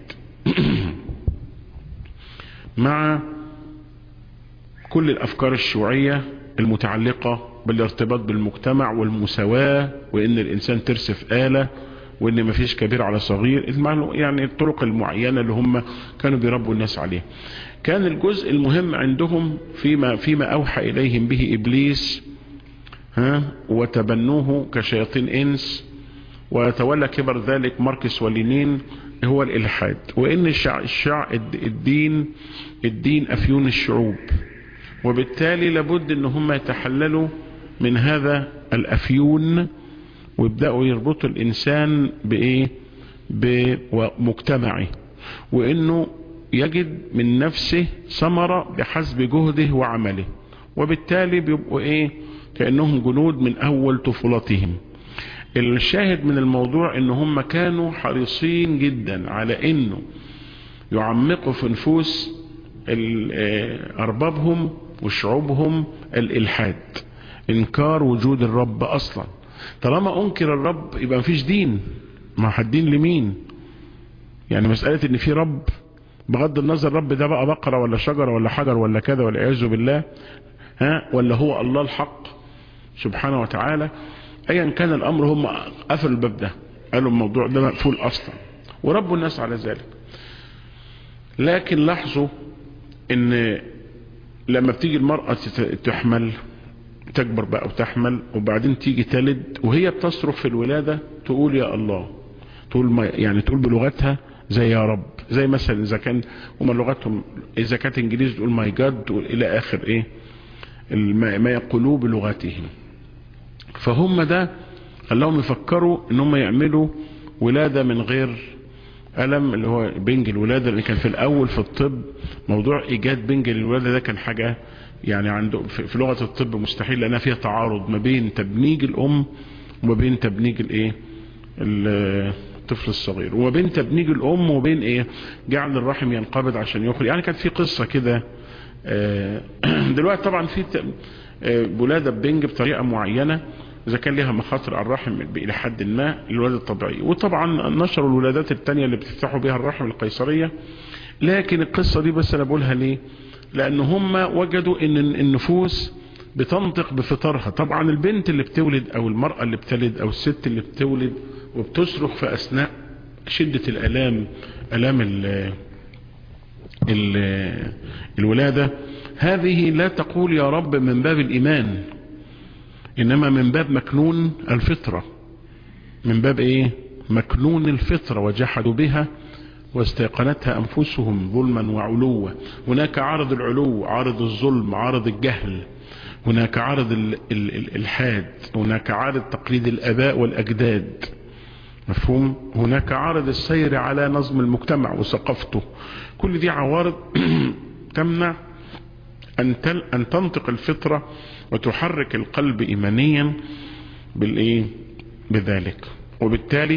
مع كل الأفكار الشيوعية المتعلقة بالارتباط بالمجتمع والمساواة وإن الإنسان ترسف آلة وإن مفيش كبير على صغير يعني الطرق المعينة اللي هم كانوا بيربوا الناس عليها كان الجزء المهم عندهم فيما, فيما أوحى إليهم به إبليس ها وتبنوه كشياطين إنس وتولى كبر ذلك ماركس ولينين هو الإلحاد وإن الشع... الشع... الدين الدين أفيون الشعوب وبالتالي لابد ان هم يتحللوا من هذا الافيون ويبدأوا يربطوا الانسان بايه بمجتمعه وانه يجد من نفسه ثمرة بحسب جهده وعمله وبالتالي بيبقوا ايه كأنهم جنود من اول طفولتهم الشاهد من الموضوع ان هم كانوا حريصين جدا على انه يعمقوا في نفوس اربابهم وشعوبهم الالحاد انكار وجود الرب اصلا طالما انكر الرب يبقى مفيش دين ما حد دين لمين يعني مسألة ان في رب بغض النظر رب ده بقى بقرة ولا شجرة ولا حجر ولا كذا والعياذ بالله ها ولا هو الله الحق سبحانه وتعالى ايا كان الامر هم قفلوا الباب ده قالوا الموضوع ده مقفول اصلا وربوا الناس على ذلك لكن لاحظوا ان لما بتيجي المرأة تحمل تكبر بقى وتحمل وبعدين تيجي تلد وهي بتصرخ في الولادة تقول يا الله تقول ما يعني تقول بلغتها زي يا رب زي مثلا اذا كان هم لغتهم اذا كانت انجليزي تقول ماي جاد الى اخر ايه ما يقولوه بلغتهم فهم ده خلاهم يفكروا ان هم يعملوا ولادة من غير ألم اللي هو بنج الولادة اللي كان في الأول في الطب موضوع إيجاد بنج الولادة ده كان حاجة يعني عنده في لغة الطب مستحيل لأنها فيها تعارض ما بين تبنيج الأم وما بين تبنيج الإيه الطفل الصغير وما بين تبنيج الأم وبين إيه جعل الرحم ينقبض عشان يخرج يعني كانت في قصة كده دلوقتي طبعا في ولادة بنج بطريقة معينة إذا كان لها مخاطر على الرحم إلى حد ما الولادة الطبيعية وطبعا نشروا الولادات التانية اللي بتفتحوا بها الرحم القيصرية لكن القصة دي بس أنا بقولها ليه لأن هم وجدوا أن النفوس بتنطق بفطرها طبعا البنت اللي بتولد أو المرأة اللي بتلد أو الست اللي بتولد وبتصرخ في أثناء شدة الألام ألام ال ال الولادة هذه لا تقول يا رب من باب الإيمان إنما من باب مكنون الفطرة من باب إيه مكنون الفطرة وجحدوا بها واستيقنتها أنفسهم ظلما وعلوا هناك عارض العلو عارض الظلم عارض الجهل هناك عارض الإلحاد هناك عارض تقليد الأباء والأجداد مفهوم هناك عارض السير على نظم المجتمع وثقافته كل دي عوارض تمنع أن, تل أن تنطق الفطرة وتحرك القلب إيمانيا بالإيه بذلك وبالتالي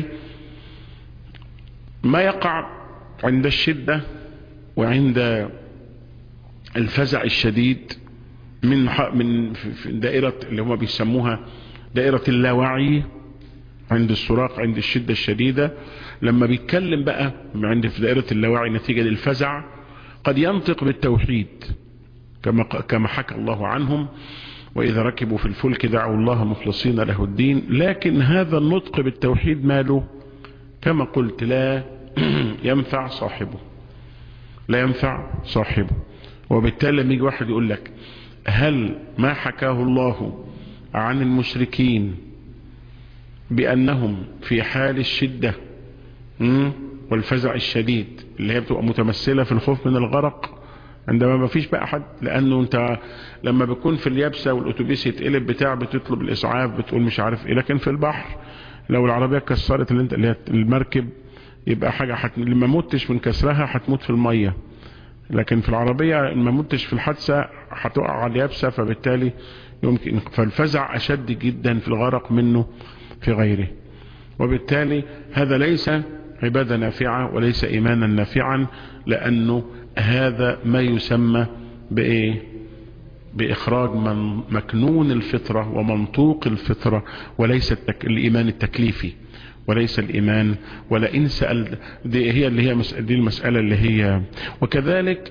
ما يقع عند الشدة وعند الفزع الشديد من من دائرة اللي هم بيسموها دائرة اللاوعي عند الصراخ عند الشدة الشديدة لما بيتكلم بقى عند في دائرة اللاوعي نتيجة للفزع قد ينطق بالتوحيد كما كما حكى الله عنهم وإذا ركبوا في الفلك دعوا الله مخلصين له الدين لكن هذا النطق بالتوحيد ماله كما قلت لا ينفع صاحبه لا ينفع صاحبه وبالتالي لما يجي واحد يقول لك هل ما حكاه الله عن المشركين بأنهم في حال الشدة والفزع الشديد اللي هي بتبقى متمثلة في الخوف من الغرق عندما ما فيش بقى حد لانه انت لما بتكون في اليابسة والاتوبيس يتقلب بتاع بتطلب الاسعاف بتقول مش عارف ايه لكن في البحر لو العربية كسرت اللي انت اللي هي المركب يبقى حاجة حت... اللي ما متش من كسرها هتموت في المية لكن في العربية ما متش في الحادثة هتقع على اليابسة فبالتالي يمكن فالفزع اشد جدا في الغرق منه في غيره وبالتالي هذا ليس عبادة نافعة وليس ايمانا نافعا لانه هذا ما يسمى بايه باخراج من مكنون الفطرة ومنطوق الفطرة وليس التك... الايمان التكليفي وليس الايمان ولئن سأل دي هي اللي هي مس... دي المسألة اللي هي وكذلك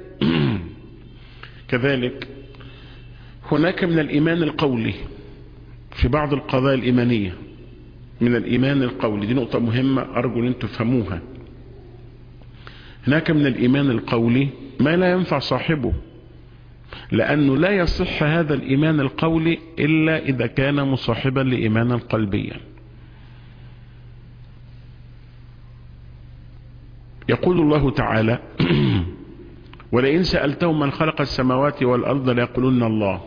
كذلك هناك من الايمان القولي في بعض القضايا الايمانية من الايمان القولي دي نقطة مهمة ارجو ان انتم تفهموها هناك من الإيمان القولي ما لا ينفع صاحبه لأنه لا يصح هذا الإيمان القولي إلا إذا كان مصاحبا لإيمانا قلبيا يقول الله تعالى ولئن سألتهم من خلق السماوات والأرض ليقولون الله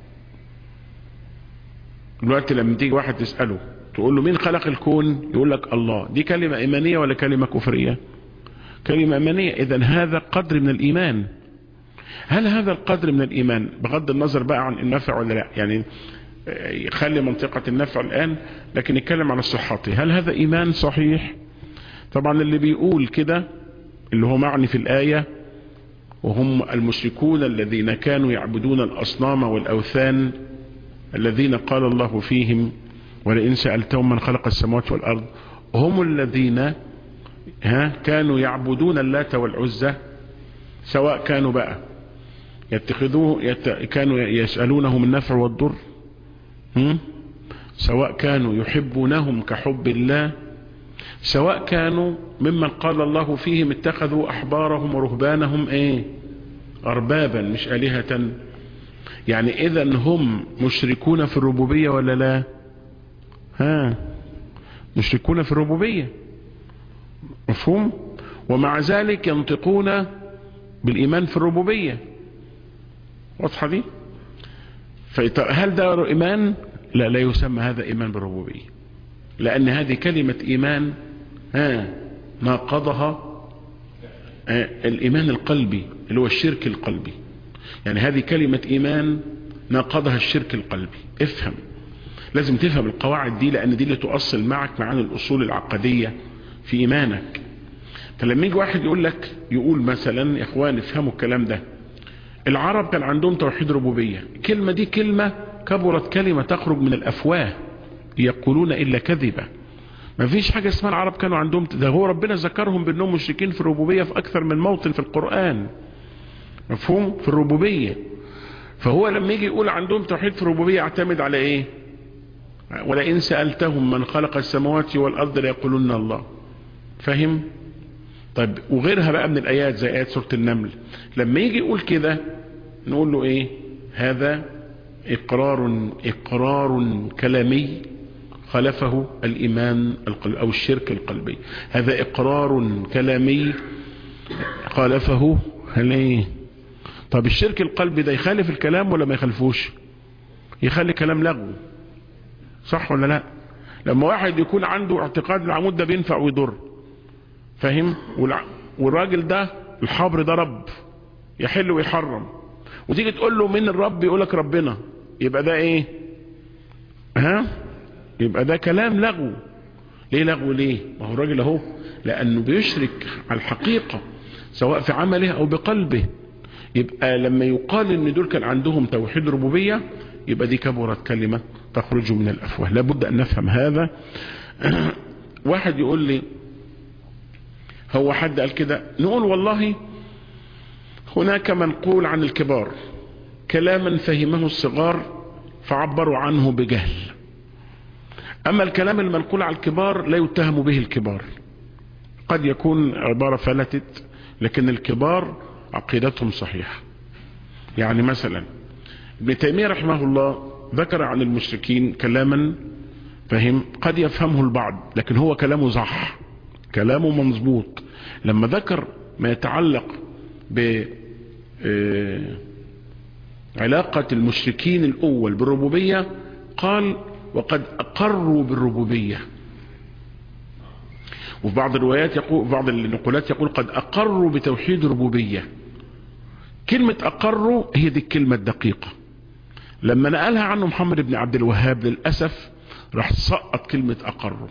دلوقتي لما تيجي واحد تسأله تقول له مين خلق الكون يقول لك الله دي كلمة إيمانية ولا كلمة كفرية كلمة إيمانية إذا هذا قدر من الإيمان هل هذا القدر من الإيمان بغض النظر بقى عن النفع ولا لا يعني يخلي منطقة النفع الآن لكن يتكلم عن الصحة هل هذا إيمان صحيح طبعا اللي بيقول كده اللي هو معني في الآية وهم المشركون الذين كانوا يعبدون الأصنام والأوثان الذين قال الله فيهم ولئن سألتهم من خلق السماوات والأرض هم الذين ها كانوا يعبدون اللات والعزة سواء كانوا بقى يتخذوه يت... كانوا يسألونه من النفع والضر هم؟ سواء كانوا يحبونهم كحب الله سواء كانوا ممن قال الله فيهم اتخذوا أحبارهم ورهبانهم ايه أربابا مش آلهة يعني إذا هم مشركون في الربوبية ولا لا ها مشركون في الربوبية مفهوم ومع ذلك ينطقون بالإيمان في الربوبية واضحة دي هل ده إيمان لا لا يسمى هذا إيمان بالربوبية لأن هذه كلمة إيمان ها ناقضها الإيمان القلبي اللي هو الشرك القلبي يعني هذه كلمة إيمان ناقضها الشرك القلبي افهم لازم تفهم القواعد دي لأن دي اللي تؤصل معك معاني الأصول العقدية في إيمانك فلما يجي واحد يقول لك يقول مثلا يا اخوان افهموا الكلام ده العرب كان عندهم توحيد ربوبية الكلمة دي كلمة كبرت كلمة تخرج من الأفواه يقولون إلا كذبة ما فيش حاجة اسمها العرب كانوا عندهم ده هو ربنا ذكرهم بأنهم مشركين في الربوبية في أكثر من موطن في القرآن مفهوم في الربوبية فهو لما يجي يقول عندهم توحيد في الربوبية يعتمد على ايه ولئن سألتهم من خلق السماوات والأرض ليقولون الله فهم طيب وغيرها بقى من الآيات زي آيات سورة النمل لما يجي يقول كده نقول له ايه هذا إقرار إقرار كلامي خلفه الإيمان القلب أو الشرك القلبي هذا إقرار كلامي خالفه هل ايه طب الشرك القلبي ده يخالف الكلام ولا ما يخالفوش يخلي كلام لغو صح ولا لا لما واحد يكون عنده اعتقاد العمود ده بينفع ويضر فاهم والراجل ده الحبر ده رب يحل ويحرم وتيجي تقول له من الرب يقول لك ربنا يبقى ده ايه ها يبقى ده كلام لغو ليه لغو ليه ما هو الراجل اهو لانه بيشرك على الحقيقة سواء في عمله او بقلبه يبقى لما يقال ان دول كان عندهم توحيد ربوبية يبقى دي كبرت كلمة تخرج من الافواه لابد ان نفهم هذا واحد يقول لي هو حد قال كده نقول والله هناك منقول عن الكبار كلاما فهمه الصغار فعبروا عنه بجهل اما الكلام المنقول على الكبار لا يتهم به الكبار قد يكون عبارة فلتت لكن الكبار عقيدتهم صحيحة يعني مثلا ابن تيمية رحمه الله ذكر عن المشركين كلاما فهم قد يفهمه البعض لكن هو كلامه صح كلامه مظبوط لما ذكر ما يتعلق ب علاقة المشركين الأول بالربوبية قال وقد أقروا بالربوبية وفي بعض الروايات يقول بعض النقولات يقول قد أقروا بتوحيد الربوبية كلمة أقروا هي دي الكلمة الدقيقة لما نقلها عنه محمد بن عبد الوهاب للأسف راح سقط كلمة أقروا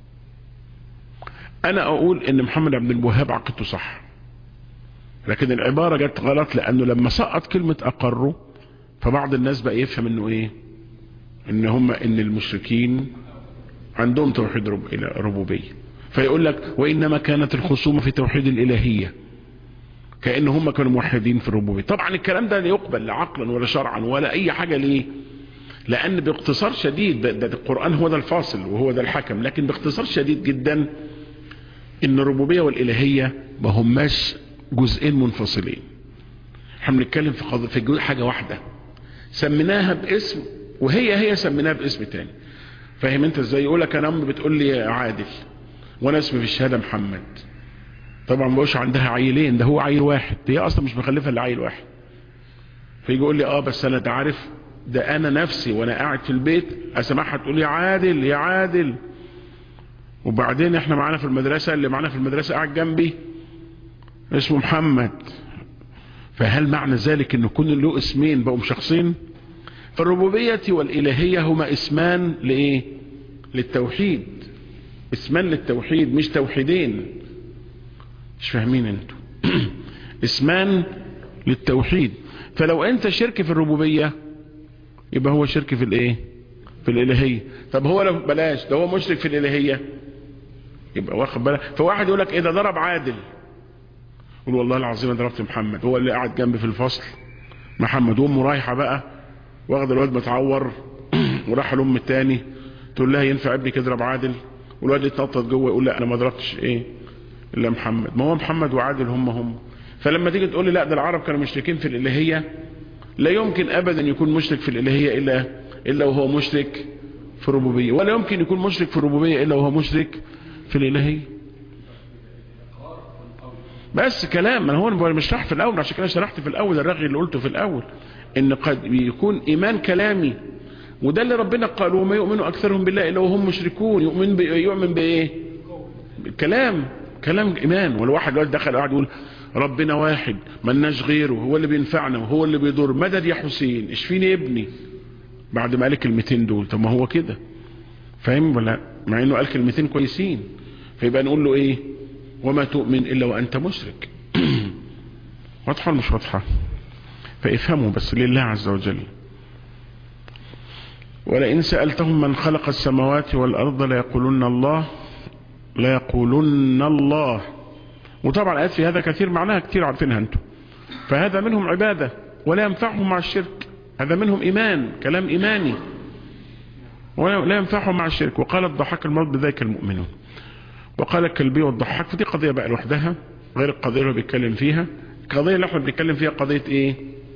أنا أقول إن محمد عبد الوهاب عقيدته صح لكن العبارة جت غلط لأنه لما سقط كلمة أقروا فبعض الناس بقى يفهم إنه إيه إن هم إن المشركين عندهم توحيد ربوبية فيقول لك وإنما كانت الخصومة في توحيد الإلهية كأن هم كانوا موحدين في الربوبية طبعا الكلام ده لا يقبل لا عقلا ولا شرعا ولا أي حاجة ليه لأن باختصار شديد ده القرآن هو ده الفاصل وهو ده الحكم لكن باختصار شديد جدا إن الربوبية والإلهية ما هماش جزئين منفصلين احنا بنتكلم في قضية في حاجة واحدة سميناها باسم وهي هي سميناها باسم تاني فاهم انت ازاي يقول لك انا امي بتقول لي عادل وانا اسمي في الشهاده محمد طبعا ما عندها عيلين ده هو عيل واحد هي اصلا مش مخلفه الا عيل واحد فيجي يقول لي اه بس انا تعرف ده انا نفسي وانا قاعد في البيت اسمعها تقول لي يا عادل يا عادل وبعدين احنا معانا في المدرسه اللي معانا في المدرسه قاعد جنبي اسمه محمد فهل معنى ذلك ان كل له اسمين بقوا شخصين فالربوبيه والالهيه هما اسمان لايه للتوحيد اسمان للتوحيد مش توحيدين مش فاهمين انتوا اسمان للتوحيد فلو انت شرك في الربوبية يبقى هو شرك في الايه في الالهية طب هو لو بلاش ده هو مشرك في الالهية يبقى واخد بالك فواحد يقول لك ايه ده ضرب عادل قول والله العظيم انا ضربت محمد هو اللي قاعد جنبي في الفصل محمد وامه رايحه بقى واخد الواد متعور وراح لام التاني تقول لها ينفع ابنك يضرب عادل والواد يتنطط جوه يقول لا انا ما ضربتش ايه الا محمد ما هو محمد وعادل هم هم فلما تيجي تقول لي لا ده العرب كانوا مشركين في الالهيه لا يمكن ابدا يكون مشرك في الالهيه الا الا وهو مشرك في الربوبيه ولا يمكن يكون مشرك في الربوبيه الا وهو مشرك في الالهيه بس كلام ما هو انا مش شرح في الاول عشان كده شرحت في الاول الرغي اللي قلته في الاول ان قد يكون ايمان كلامي وده اللي ربنا قال وما يؤمن اكثرهم بالله الا وهم مشركون يؤمن ب... يؤمن بايه بالكلام كلام ايمان ولا واحد دلوقتي دخل قاعد يقول ربنا واحد ملناش غيره هو اللي بينفعنا وهو اللي بيضر مدد يا حسين اشفيني ابني بعد ما قال الكلمتين دول طب ما هو كده فاهم ولا مع انه قال كلمتين كويسين فيبقى نقول له ايه وما تؤمن الا وانت مشرك واضحه ولا مش واضحه فافهموا بس لله عز وجل ولئن سألتهم من خلق السماوات والأرض ليقولن الله ليقولن الله وطبعا آيات في هذا كثير معناها كثير عارفينها انتم فهذا منهم عبادة ولا ينفعهم مع الشرك هذا منهم إيمان كلام إيماني ولا ينفعهم مع الشرك وقال الضحاك المرض بذلك المؤمنون وقال الكلبي والضحاك فدي قضية بقى لوحدها غير القضية اللي بيتكلم فيها القضية اللي احنا بنتكلم فيها قضية ايه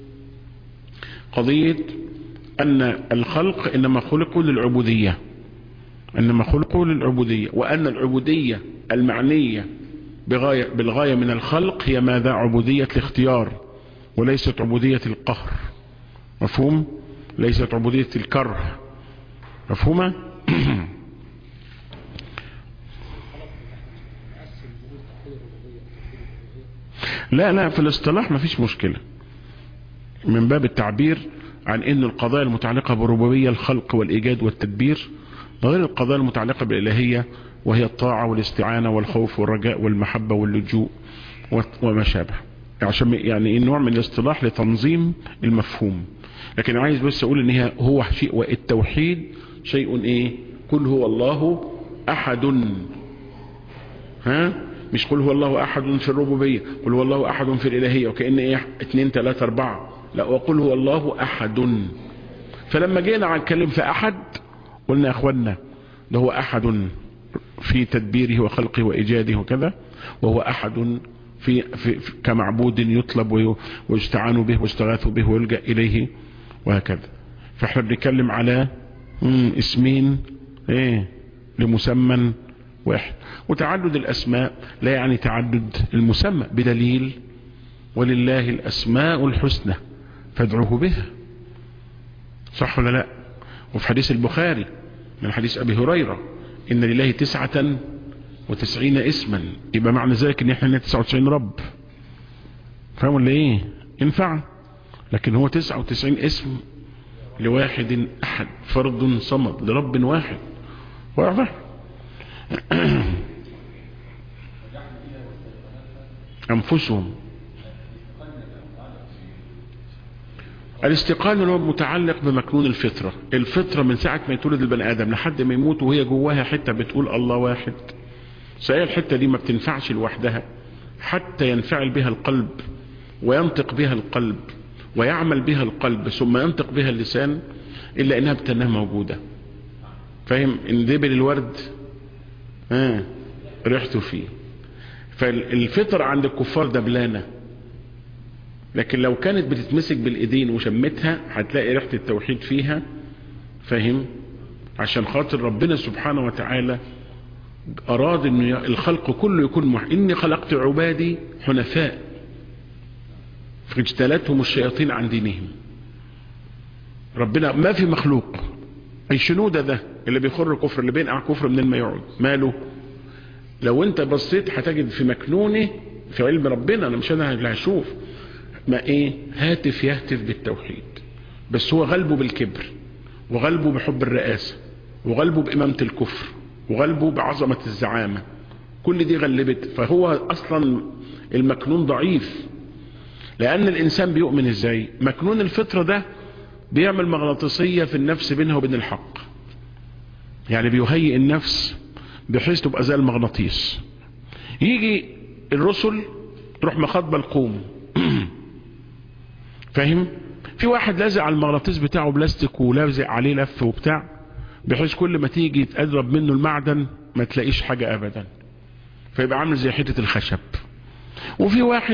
قضية أن الخلق إنما خلقوا للعبودية إنما خلقوا للعبودية وأن العبودية المعنية بغاية بالغاية من الخلق هي ماذا عبودية الاختيار وليست عبودية القهر مفهوم ليست عبودية الكره مفهومة لا لا في الاصطلاح ما فيش مشكلة من باب التعبير عن ان القضايا المتعلقة بالربوبية الخلق والايجاد والتدبير غير القضايا المتعلقة بالالهية وهي الطاعة والاستعانة والخوف والرجاء والمحبة واللجوء وما شابه عشان يعني نوع من الاصطلاح لتنظيم المفهوم لكن عايز بس اقول ان هي هو شيء والتوحيد شيء ايه قل هو الله احد ها مش قل هو الله احد في الربوبية قل هو الله احد في الالهية وكأن ايه اتنين تلاتة اربعة لا وقل هو الله احد فلما جينا نتكلم في احد قلنا يا اخوانا ده هو احد في تدبيره وخلقه وايجاده وكذا وهو احد في, في, في كمعبود يطلب ويستعان به ويستغاث به ويلجأ اليه وهكذا فاحنا بنتكلم على اسمين ايه لمسمى واحد وتعدد الاسماء لا يعني تعدد المسمى بدليل ولله الاسماء الحسنى فادعوه بها صح ولا لا وفي حديث البخاري من حديث ابي هريرة ان لله تسعة وتسعين اسما يبقى معنى ذلك ان احنا 99 رب فاهم ولا ايه ينفع لكن هو 99 اسم لواحد احد فرد صمد لرب واحد واضح انفسهم الاستقامة هو متعلق بمكنون الفطرة الفطرة من ساعة ما يتولد البني آدم لحد ما يموت وهي جواها حتة بتقول الله واحد سأل الحتة دي ما بتنفعش لوحدها حتى ينفعل بها القلب وينطق بها القلب ويعمل بها القلب ثم ينطق بها اللسان إلا إنها بتنها موجودة فاهم إن دبل الورد آه ريحته فيه فالفطر عند الكفار دبلانه لكن لو كانت بتتمسك بالايدين وشمتها هتلاقي ريحة التوحيد فيها فاهم عشان خاطر ربنا سبحانه وتعالى اراد ان الخلق كله يكون مح... اني خلقت عبادي حنفاء فاجتلتهم الشياطين عن دينهم ربنا ما في مخلوق اي شنودة ده اللي بيخر كفر اللي بينقع كفر منين ما يقعد ماله لو انت بصيت هتجد في مكنونه في علم ربنا انا مش انا اللي هشوف ما ايه هاتف يهتف بالتوحيد بس هو غلبه بالكبر وغلبه بحب الرئاسة وغلبه بإمامة الكفر وغلبه بعظمة الزعامة كل دي غلبت فهو أصلا المكنون ضعيف لأن الإنسان بيؤمن إزاي مكنون الفطرة ده بيعمل مغناطيسية في النفس بينها وبين الحق يعني بيهيئ النفس بحيث تبقى زي المغناطيس يجي الرسل تروح مخاطبه القوم فاهم في واحد لازق على المغناطيس بتاعه بلاستيك ولازق عليه لف وبتاع بحيث كل ما تيجي تقرب منه المعدن ما تلاقيش حاجة ابدا فيبقى عامل زي حتة الخشب وفي واحد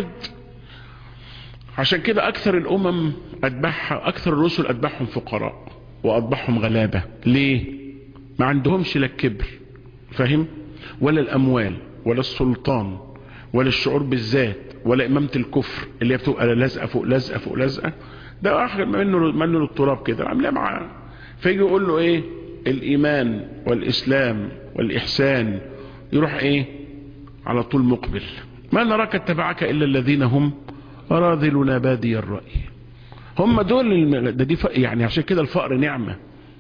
عشان كده اكثر الامم اتبعها اكثر الرسل اتبعهم فقراء واتبعهم غلابة ليه ما عندهمش لا الكبر فاهم ولا الاموال ولا السلطان ولا الشعور بالذات ولا امامة الكفر اللي هي بتبقى لازقه فوق لازقه فوق لازقه ده واحد منه منه للتراب كده عاملاه معاه فيجي يقول له ايه الايمان والاسلام والاحسان يروح ايه على طول مقبل ما نراك اتبعك الا الذين هم راذلنا بادي الراي هم دول الم... ده دي ف... يعني عشان كده الفقر نعمه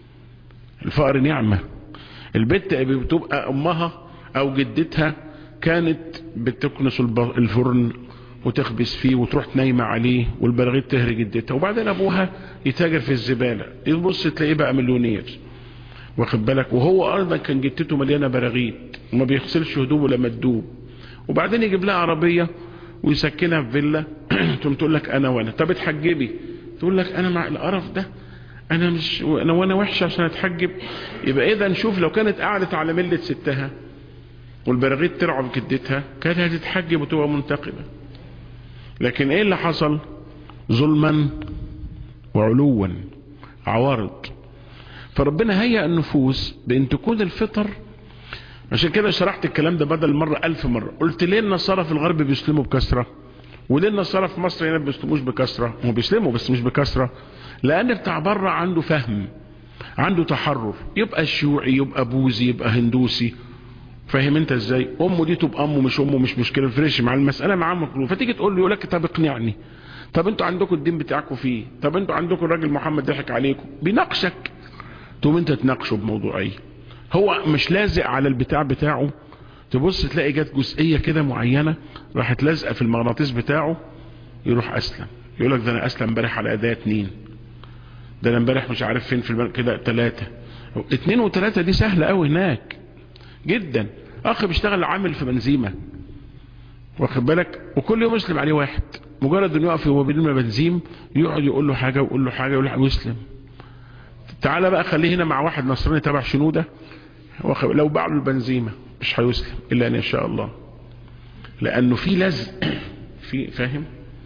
الفقر نعمه البت بتبقى امها او جدتها كانت بتكنس الفرن وتخبز فيه وتروح نايمة عليه والبراغيث تهري جدتها وبعدين ابوها يتاجر في الزبالة يبص تلاقيه بقى مليونير واخد بالك وهو ايضا كان جدته مليانة براغيث وما بيغسلش هدومه لما تدوب وبعدين يجيب لها عربية ويسكنها في فيلا تقوم تقول لك انا وانا طب اتحجبي تقول لك انا مع القرف ده انا مش انا وانا وحشه عشان اتحجب يبقى اذا نشوف لو كانت قعدت على مله ستها والبراغيث ترعب جدتها كانت هتتحجب وتبقى منتقبه لكن ايه اللي حصل ظلما وعلوا عوارض فربنا هيأ النفوس بان تكون الفطر عشان كده شرحت الكلام ده بدل مرة ألف مرة قلت ليه النصارى في الغرب بيسلموا بكثرة وليه النصارى في مصر هنا بيسلموش بكثرة هم بيسلموا بس مش بكثرة لأن بتاع بره عنده فهم عنده تحرر يبقى شيوعي يبقى بوذي يبقى هندوسي فاهم انت ازاي امه دي تبقى امه مش امه مش مشكله فريش مع المساله معاه مكروه فتيجي تقول له يقول لك طب اقنعني طب انتوا عندكم الدين بتاعكم فيه طب انتوا عندكم الراجل محمد ضحك عليكم بيناقشك تقوم انت تناقشه بموضوعيه هو مش لازق على البتاع بتاعه تبص تلاقي جت جزئيه كده معينه راحت لازقه في المغناطيس بتاعه يروح اسلم يقول لك ده انا اسلم امبارح على اداه اتنين ده انا امبارح مش عارف فين في البنك كده ثلاثه اتنين وثلاثه دي سهله قوي هناك جدا اخ بيشتغل عامل في بنزيمة واخد بالك وكل يوم يسلم عليه واحد مجرد انه يقف هو بين بنزيم يقعد يقول له حاجة ويقول له حاجة يقول له ويسلم تعالى بقى خليه هنا مع واحد نصراني تبع شنودة لو باع له البنزيمة مش هيسلم الا ان يشاء الله لانه في لزق في فاهم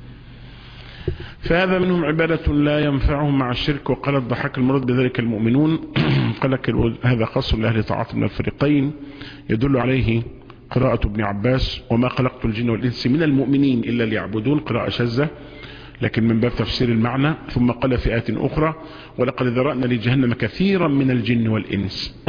فهذا منهم عبادة لا ينفعهم مع الشرك وقال الضحاك المراد بذلك المؤمنون قال لك هذا خاص لأهل طاعة من الفريقين يدل عليه قراءة ابن عباس وما خلقت الجن والإنس من المؤمنين إلا ليعبدون قراءة شاذة لكن من باب تفسير المعنى ثم قال فئات أخرى ولقد ذرأنا لجهنم كثيرا من الجن والإنس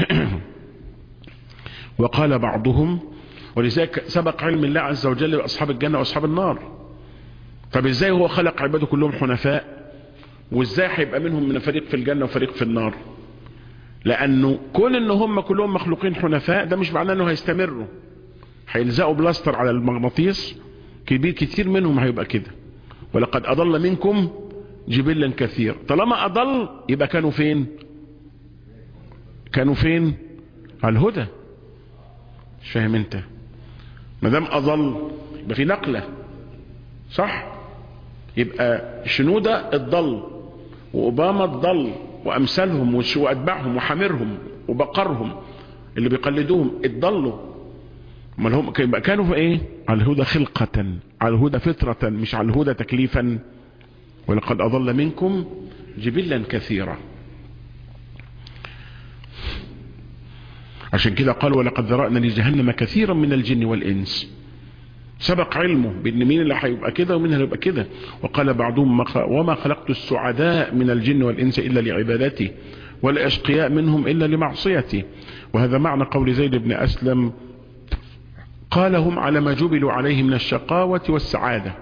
وقال بعضهم ولذلك سبق علم الله عز وجل بأصحاب الجنة وأصحاب النار طب ازاي هو خلق عباده كلهم حنفاء وازاي هيبقى منهم من فريق في الجنة وفريق في النار لانه كون ان هم كلهم مخلوقين حنفاء ده مش معناه انه هيستمروا هيلزقوا بلاستر على المغناطيس كبير كتير منهم هيبقى كده ولقد اضل منكم جبلا كثير طالما اضل يبقى كانوا فين كانوا فين على الهدى مش فاهم انت ما دام اضل يبقى في نقله صح يبقى شنودة اتضل وأوباما اتضل وأمثالهم وأتباعهم وحميرهم وبقرهم اللي بيقلدوهم اتضلوا امال هم كانوا في ايه على الهدى خلقة على الهدى فطرة مش على الهدى تكليفا ولقد أضل منكم جبلا كثيرا عشان كده قال ولقد ذرأنا لجهنم كثيرا من الجن والإنس سبق علمه بان مين اللي هيبقى كده ومين اللي هيبقى كده وقال بعضهم وما خلقت السعداء من الجن والانس الا لعبادتي والاشقياء منهم الا لمعصيتي وهذا معنى قول زيد بن اسلم قال هم على ما جبلوا عليه من الشقاوة والسعادة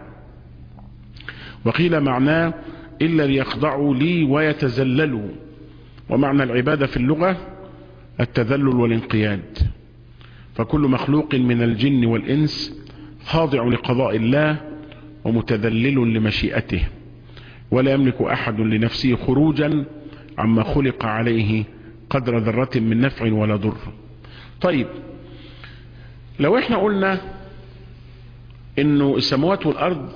وقيل معناه إلا ليخضعوا لي ويتزللوا ومعنى العبادة في اللغة التذلل والانقياد فكل مخلوق من الجن والإنس خاضع لقضاء الله ومتذلل لمشيئته ولا يملك أحد لنفسه خروجا عما خلق عليه قدر ذرة من نفع ولا ضر طيب لو احنا قلنا انه السماوات والارض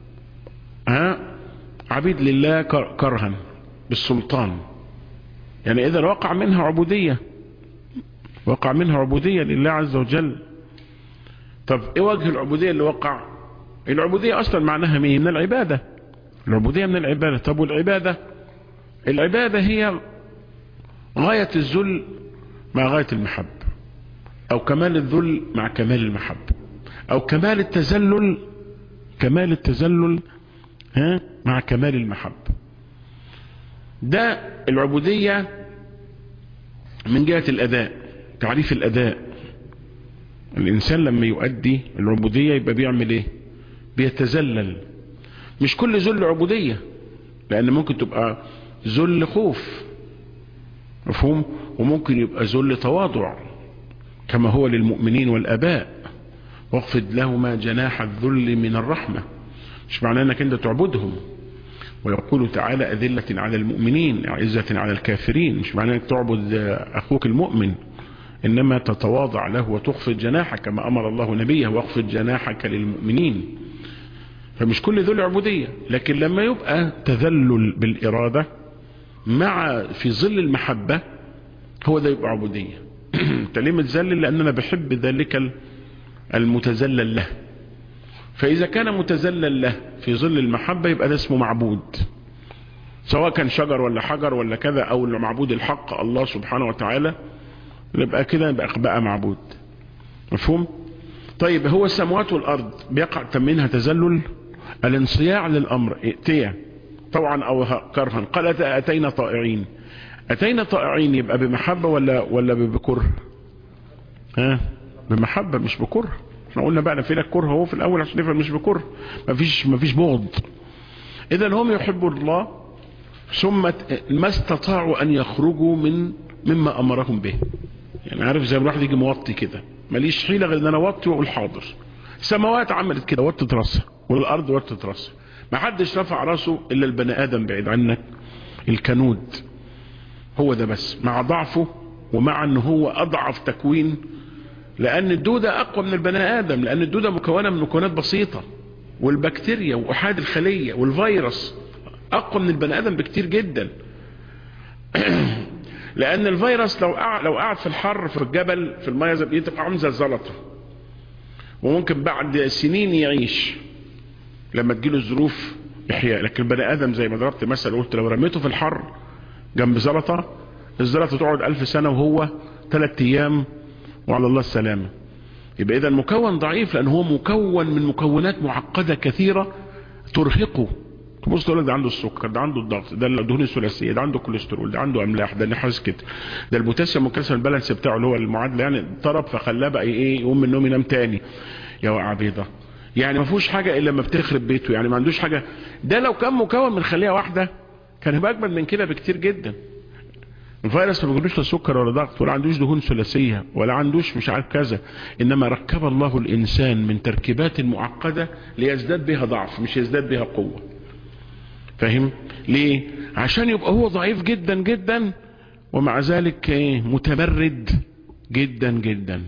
ها عبيد لله كرها بالسلطان يعني اذا وقع منها عبودية وقع منها عبودية لله عز وجل طب ايه وجه العبودية اللي وقع العبودية اصلا معناها مين من العبادة العبودية من العبادة طب والعبادة العبادة هي غاية الذل مع غاية المحبة او كمال الذل مع كمال المحبة او كمال التذلل كمال التذلل ها مع كمال المحبة ده العبودية من جهة الاداء تعريف الاداء الانسان لما يؤدي العبودية يبقى بيعمل ايه بيتذلل مش كل ذل عبودية لان ممكن تبقى ذل خوف مفهوم وممكن يبقى ذل تواضع كما هو للمؤمنين والاباء واخفض لهما جناح الذل من الرحمة مش معناه انك انت تعبدهم ويقول تعالى أذلة على المؤمنين عزة على الكافرين مش معناه انك تعبد اخوك المؤمن انما تتواضع له وتخفض جناحك كما امر الله نبيه واخفض جناحك للمؤمنين فمش كل ذل عبودية لكن لما يبقى تذلل بالإرادة مع في ظل المحبة هو ده يبقى عبودية انت ليه متذلل لان انا بحب ذلك المتذلل له فاذا كان متذلل له في ظل المحبة يبقى ده اسمه معبود سواء كان شجر ولا حجر ولا كذا او المعبود الحق الله سبحانه وتعالى يبقى كده يبقى بقى معبود مفهوم طيب هو السماوات والارض بيقع منها تذلل الانصياع للامر ائتيا طبعا او كرها قال اتينا طائعين اتينا طائعين يبقى بمحبة ولا ولا بكره ها بمحبة مش بكره احنا قلنا بقى في لك كره هو في الاول عشان نفهم مش بكره مفيش مفيش بغض اذا هم يحبوا الله ثم ما استطاعوا ان يخرجوا من مما امرهم به يعني عارف زي الواحد يجي موطي كده ماليش حيلة غير ان انا اوطي واقول حاضر السماوات عملت كده وطت راسها والارض وطت راسها ما حدش رفع راسه الا البني ادم بعيد عنك الكنود هو ده بس مع ضعفه ومع ان هو اضعف تكوين لان الدودة اقوى من البني ادم لان الدودة مكونة من مكونات بسيطة والبكتيريا واحاد الخلية والفيروس اقوى من البني ادم بكتير جدا لان الفيروس لو قعد لو قعد في الحر في الجبل في الميه زي بتبقى عامل زي الزلطه وممكن بعد سنين يعيش لما تجيله الظروف احياء لكن البني ادم زي ما ضربت مثل قلت لو رميته في الحر جنب زلطه الزلطه تقعد ألف سنه وهو ثلاث ايام وعلى الله السلامه يبقى اذا مكون ضعيف لان هو مكون من مكونات معقده كثيره ترهقه تبص تقول ده عنده السكر ده عنده الضغط ده الدهون الثلاثيه ده عنده كوليسترول ده عنده املاح ده نحاس كده ده البوتاسيوم والكالسيوم البالانس بتاعه اللي هو المعادله يعني ضرب فخلاه بقى ايه يقوم من النوم ينام تاني يا وقع بيضه يعني ما فيهوش حاجه الا لما بتخرب بيته يعني ما عندوش حاجه ده لو كان مكون من خليه واحده كان هيبقى اجمل من كده بكتير جدا الفيروس ما بيجيلوش لا سكر ولا ضغط ولا عندوش دهون ثلاثيه ولا عندوش مش عارف كذا انما ركب الله الانسان من تركيبات معقده ليزداد بها ضعف مش يزداد بها قوه فاهم ليه عشان يبقى هو ضعيف جدا جدا ومع ذلك متمرد جدا جدا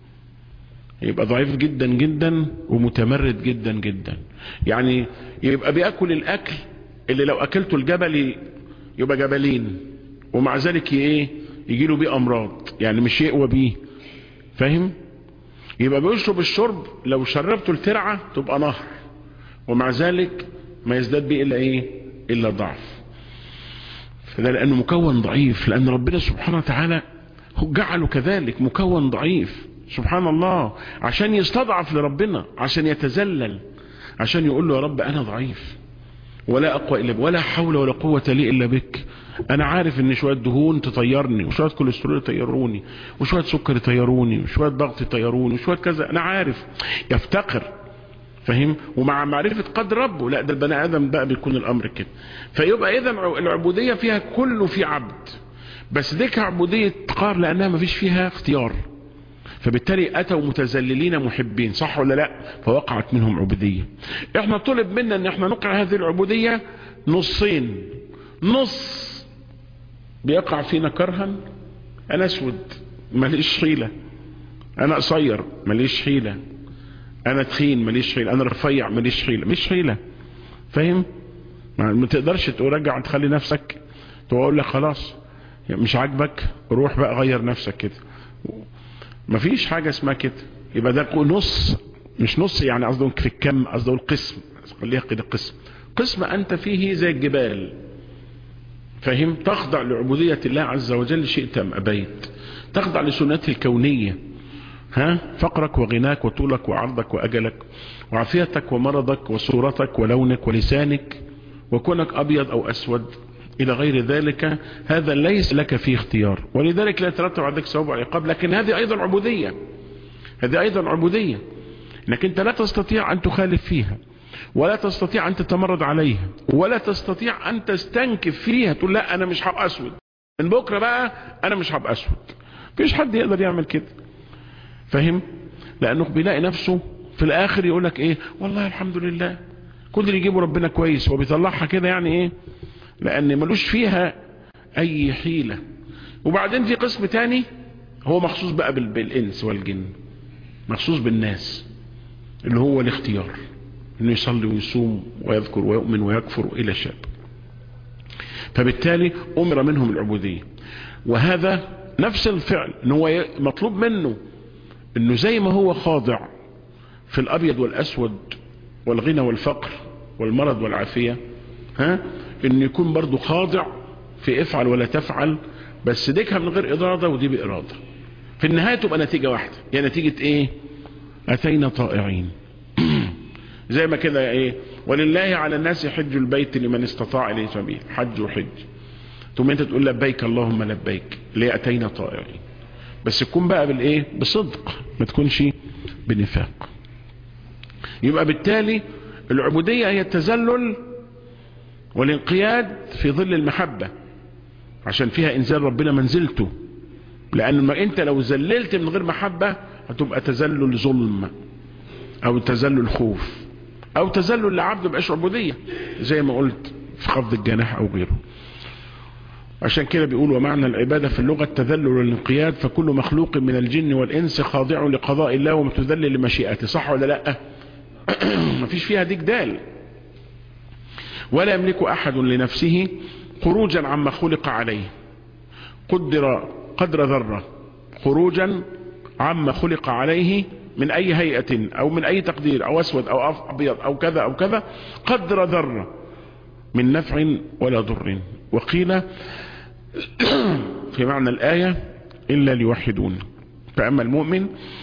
يبقى ضعيف جدا جدا ومتمرد جدا جدا يعني يبقى بياكل الاكل اللي لو اكلته الجبل يبقى جبلين ومع ذلك ايه يجي له بيه امراض يعني مش يقوى بيه فاهم يبقى بيشرب الشرب لو شربته الترعه تبقى نهر ومع ذلك ما يزداد به الا ايه الا ضعف فده لانه مكون ضعيف لان ربنا سبحانه وتعالى جعله كذلك مكون ضعيف سبحان الله عشان يستضعف لربنا عشان يتذلل عشان يقول له يا رب انا ضعيف ولا اقوى الا بك ولا حول ولا قوة لي الا بك انا عارف ان شوية دهون تطيرني وشوية كوليسترول يطيروني وشوية سكر يطيروني وشوية ضغط يطيروني وشوية كذا انا عارف يفتقر فاهم ومع معرفة قدر ربه لا ده البني ادم بقى بيكون الامر كده فيبقى اذا العبودية فيها كله في عبد بس ديك عبودية قار لانها ما فيش فيها اختيار فبالتالي اتوا متذللين محبين صح ولا لا فوقعت منهم عبودية احنا طلب منا ان احنا نقع هذه العبودية نصين نص بيقع فينا كرها انا اسود ماليش حيلة انا قصير ماليش حيلة انا تخين ماليش حيلة انا رفيع ماليش حيلة مش حيلة فاهم ما تقدرش ترجع تخلي نفسك تقول لك خلاص مش عاجبك روح بقى غير نفسك كده مفيش حاجة اسمها كده يبقى ده نص مش نص يعني قصده في الكم قصده القسم خليها كده قسم قسم انت فيه زي الجبال فاهم تخضع لعبودية الله عز وجل شئت ام ابيت تخضع لسنته الكونية ها فقرك وغناك وطولك وعرضك واجلك وعافيتك ومرضك وصورتك ولونك ولسانك وكونك ابيض او اسود الى غير ذلك هذا ليس لك فيه اختيار ولذلك لا يترتب عليك ثواب عقاب لكن هذه ايضا عبودية هذه ايضا عبودية انك انت لا تستطيع ان تخالف فيها ولا تستطيع ان تتمرد عليها ولا تستطيع ان تستنكف فيها تقول لا انا مش هبقى اسود من بكرة بقى انا مش هبقى اسود مفيش حد يقدر يعمل كده فاهم لانه بيلاقي نفسه في الاخر يقول لك ايه والله الحمد لله كل اللي يجيبه ربنا كويس وبيطلعها كده يعني ايه لان ملوش فيها اي حيلة وبعدين في قسم تاني هو مخصوص بقى بالانس والجن مخصوص بالناس اللي هو الاختيار انه يصلي ويصوم ويذكر ويؤمن ويكفر الى الشاب فبالتالي امر منهم العبودية وهذا نفس الفعل ان هو مطلوب منه انه زي ما هو خاضع في الابيض والاسود والغنى والفقر والمرض والعافية ها انه يكون برضو خاضع في افعل ولا تفعل بس ديكها من غير ارادة ودي بارادة في النهاية تبقى نتيجة واحدة هي يعني نتيجة ايه اتينا طائعين زي ما كده ايه ولله على الناس حج البيت لمن استطاع اليه سبيل حج وحج ثم انت تقول لبيك اللهم لبيك ليه اتينا طائعين بس تكون بقى بالايه بصدق ما تكونش بنفاق يبقى بالتالي العبودية هي التذلل والانقياد في ظل المحبة عشان فيها انزال ربنا منزلته لان ما انت لو زللت من غير محبة هتبقى تذلل ظلم او تذلل خوف او تذلل لعبد مبقاش عبودية زي ما قلت في خفض الجناح او غيره عشان كده بيقول ومعنى العبادة في اللغة التذلل والانقياد فكل مخلوق من الجن والإنس خاضع لقضاء الله ومتذلل لمشيئته صح ولا لا مفيش فيها دي جدال ولا يملك أحد لنفسه خروجا عما خلق عليه قدر قدر ذرة خروجا عما خلق عليه من أي هيئة أو من أي تقدير أو أسود أو أبيض أو كذا أو كذا قدر ذرة من نفع ولا ضر وقيل في معنى الآية إلا ليوحدون فأما المؤمن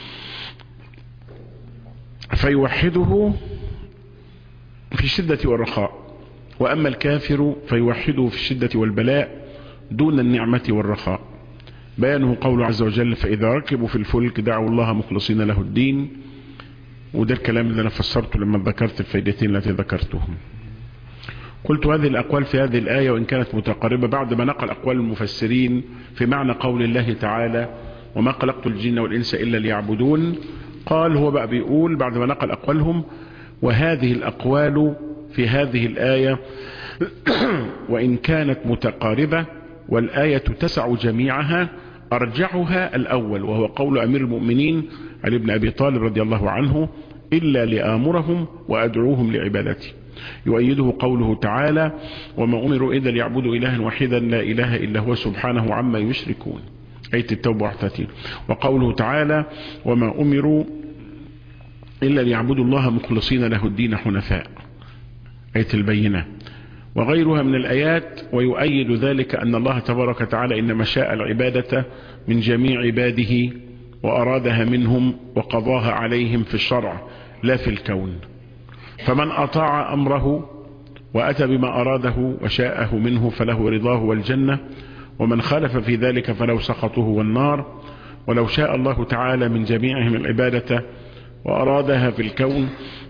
فيوحده في الشدة والرخاء وأما الكافر فيوحده في الشدة والبلاء دون النعمة والرخاء بيانه قول عز وجل فإذا ركبوا في الفلك دعوا الله مخلصين له الدين وده الكلام اللي أنا فسرته لما ذكرت الفائدتين التي ذكرتهم قلت هذه الأقوال في هذه الآية وإن كانت متقاربة بعد ما نقل أقوال المفسرين في معنى قول الله تعالى وما خلقت الجن والإنس إلا ليعبدون قال هو بقى بيقول بعد ما نقل أقوالهم وهذه الأقوال في هذه الآية وإن كانت متقاربة والآية تسع جميعها أرجعها الأول وهو قول أمير المؤمنين علي بن أبي طالب رضي الله عنه إلا لآمرهم وأدعوهم لعبادتي يؤيده قوله تعالى وما أمروا إلا ليعبدوا إلها واحدا لا إله إلا هو سبحانه عما يشركون آية التوبة 31 وقوله تعالى وما أمروا إلا ليعبدوا الله مخلصين له الدين حنفاء آية البينة وغيرها من الآيات ويؤيد ذلك أن الله تبارك وتعالى إنما شاء العبادة من جميع عباده وأرادها منهم وقضاها عليهم في الشرع لا في الكون فمن أطاع أمره وأتى بما أراده وشاءه منه فله رضاه والجنة ومن خالف في ذلك فله سخطه والنار ولو شاء الله تعالى من جميعهم العبادة وأرادها في الكون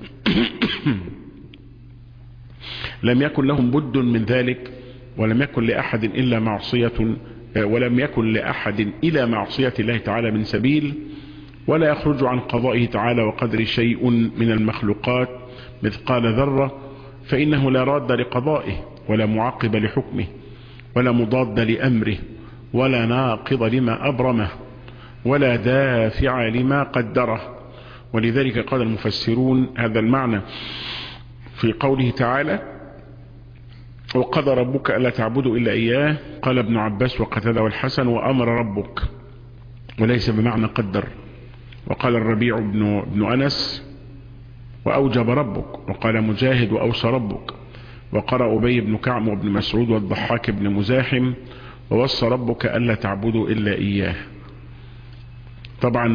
لم يكن لهم بد من ذلك ولم يكن لأحد إلا معصية ولم يكن لأحد إلى معصية الله تعالى من سبيل ولا يخرج عن قضائه تعالى وقدر شيء من المخلوقات مثقال ذرة فإنه لا راد لقضائه ولا معقب لحكمه ولا مضاد لأمره ولا ناقض لما أبرمه ولا دافع لما قدره ولذلك قال المفسرون هذا المعنى في قوله تعالى وقضى ربك ألا تعبدوا إلا إياه قال ابن عباس وقتاده والحسن وأمر ربك وليس بمعنى قدر وقال الربيع بن, بن أنس وأوجب ربك وقال مجاهد وأوصى ربك وقرأ أبي بن كعب وابن مسعود والضحاك بن مزاحم ووصى ربك ألا تعبدوا إلا إياه طبعا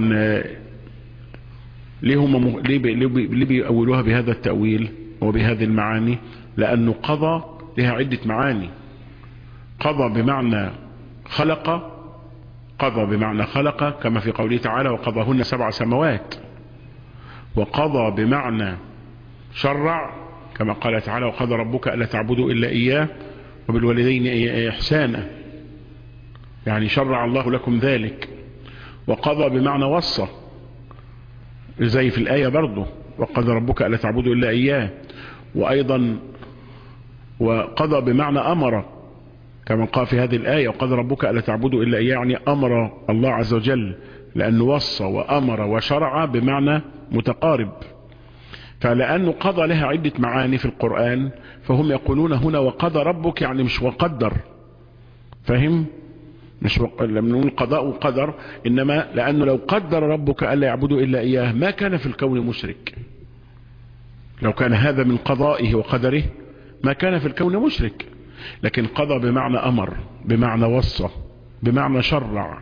ليه, هم ليه, بي ليه بيأولوها بهذا التأويل وبهذه المعاني لأنه قضى لها عدة معاني قضى بمعنى خلق قضى بمعنى خلق كما في قوله تعالى وقضاهن سبع سماوات وقضى بمعنى شرع كما قال تعالى وقضى ربك ألا تعبدوا إلا إياه وبالوالدين إحسانا يعني شرع الله لكم ذلك وقضى بمعنى وصى زي في الآية برضه وقضى ربك ألا تعبدوا إلا إياه وأيضا وقضى بمعنى أمر كما قال في هذه الآية وقضى ربك ألا تعبدوا إلا إياه يعني أمر الله عز وجل لأنه وصى وأمر وشرع بمعنى متقارب فلأنه قضى لها عدة معاني في القرآن فهم يقولون هنا وقضى ربك يعني مش وقدر فهم مش وق... لما نقول قضاء وقدر إنما لأنه لو قدر ربك ألا يعبدوا إلا إياه ما كان في الكون مشرك لو كان هذا من قضائه وقدره ما كان في الكون مشرك لكن قضى بمعنى أمر بمعنى وصى بمعنى شرع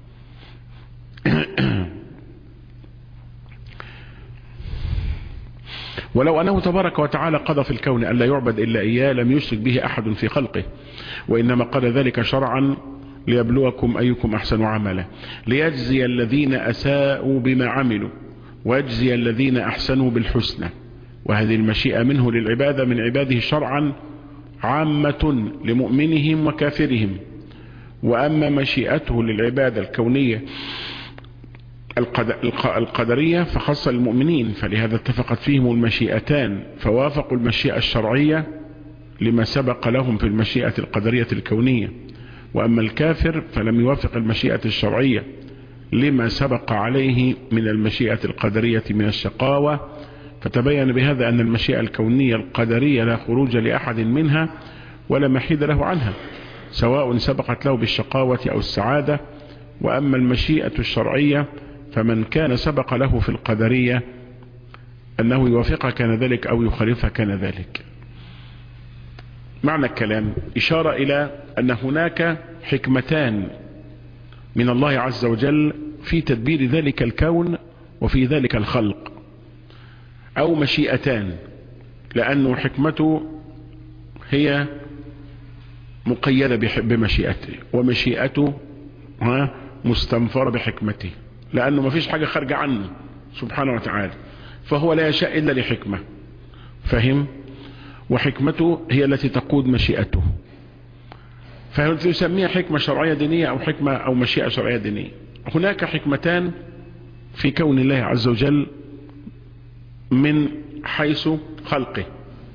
ولو أنه تبارك وتعالى قضى في الكون ألا يعبد إلا إياه لم يشرك به أحد في خلقه وإنما قال ذلك شرعا ليبلوكم أيكم أحسن عملا ليجزي الذين أساءوا بما عملوا ويجزي الذين أحسنوا بالحسنى وهذه المشيئة منه للعبادة من عباده شرعا عامة لمؤمنهم وكافرهم وأما مشيئته للعبادة الكونية القدرية فخص المؤمنين فلهذا اتفقت فيهم المشيئتان فوافقوا المشيئة الشرعية لما سبق لهم في المشيئة القدرية الكونية وأما الكافر فلم يوافق المشيئة الشرعية لما سبق عليه من المشيئة القدرية من الشقاوة فتبين بهذا أن المشيئة الكونية القدرية لا خروج لأحد منها ولا محيد له عنها سواء سبقت له بالشقاوة أو السعادة وأما المشيئة الشرعية فمن كان سبق له في القدرية أنه يوافقها كان ذلك أو يخالفها كان ذلك معنى الكلام إشارة إلى أن هناك حكمتان من الله عز وجل في تدبير ذلك الكون وفي ذلك الخلق أو مشيئتان لأنه حكمته هي مقيدة بمشيئته ومشيئته مستنفرة بحكمته لأنه ما فيش حاجة خارجة عنه سبحانه وتعالى فهو لا يشاء إلا لحكمة فهم وحكمته هي التي تقود مشيئته فيسميها حكمة شرعية دينية أو حكمة أو مشيئة شرعية دينية هناك حكمتان في كون الله عز وجل من حيث خلقه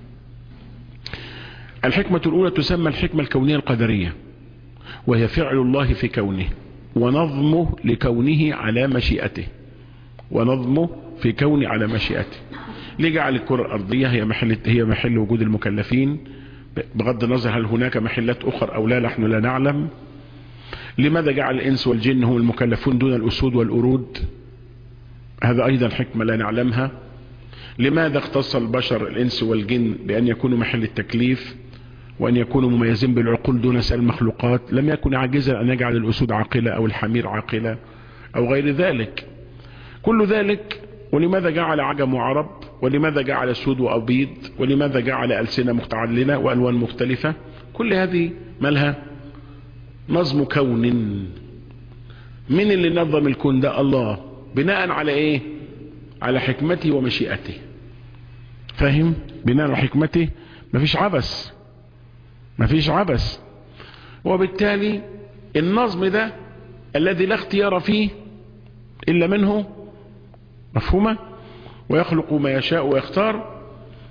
الحكمة الأولى تسمى الحكمة الكونية القدرية وهي فعل الله في كونه ونظمه لكونه على مشيئته ونظمه في كونه على مشيئته لجعل الكرة الأرضية هي محل, هي محل وجود المكلفين بغض النظر هل هناك محلات أخرى أو لا نحن لا نعلم لماذا جعل الإنس والجن هم المكلفون دون الأسود والأرود هذا أيضا حكمة لا نعلمها لماذا اختص البشر الإنس والجن بأن يكونوا محل التكليف وأن يكونوا مميزين بالعقول دون سائر المخلوقات لم يكن عاجزا أن يجعل الأسود عاقلة أو الحمير عاقلة أو غير ذلك كل ذلك ولماذا جعل عجم وعرب ولماذا جعل سود وأبيض ولماذا جعل ألسنة متعدلة وألوان مختلفة كل هذه مالها نظم كون من اللي نظم الكون ده الله بناء على ايه على حكمته ومشيئته فاهم بناء على حكمته مفيش عبث مفيش عبث وبالتالي النظم ده الذي لا اختيار فيه إلا منه مفهومة ويخلق ما يشاء ويختار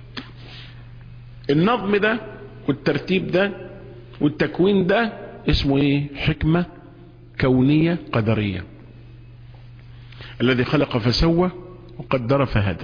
النظم ده والترتيب ده والتكوين ده اسمه ايه حكمة كونية قدرية الذي خلق فسوى وقدر فهدى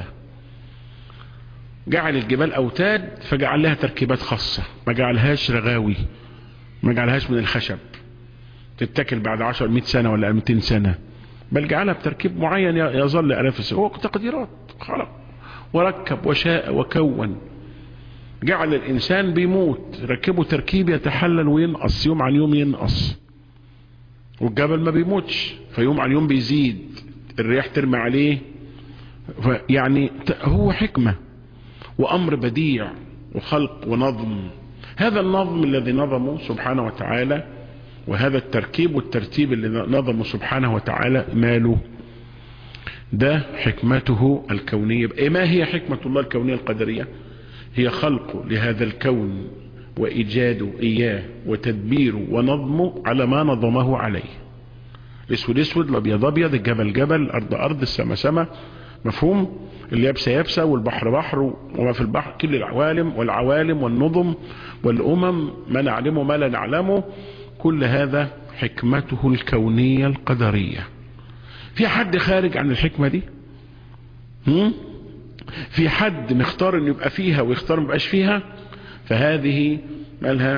جعل الجبال أوتاد فجعل لها تركيبات خاصة ما جعلهاش رغاوي ما جعلهاش من الخشب تتكل بعد عشر مئة سنة ولا 200 سنة بل جعلها بتركيب معين يظل ألاف السنين هو تقديرات خلق وركب وشاء وكون جعل الإنسان بيموت ركبه تركيب يتحلل وينقص يوم عن يوم ينقص والجبل ما بيموتش فيوم عن يوم بيزيد الرياح ترمي عليه يعني هو حكمة وأمر بديع وخلق ونظم هذا النظم الذي نظمه سبحانه وتعالى وهذا التركيب والترتيب اللي نظمه سبحانه وتعالى ماله ده حكمته الكونية ما هي حكمة الله الكونية القدرية هي خلقه لهذا الكون وإيجاده إياه وتدبيره ونظمه على ما نظمه عليه الاسود اسود الابيض ابيض الجبل جبل الارض ارض السما سما مفهوم اليابسه يابسه والبحر بحر وما في البحر كل العوالم والعوالم والنظم والامم ما نعلمه ما لا نعلمه كل هذا حكمته الكونية القدرية في حد خارج عن الحكمة دي هم؟ في حد مختار انه يبقى فيها ويختار ما يبقاش فيها فهذه مالها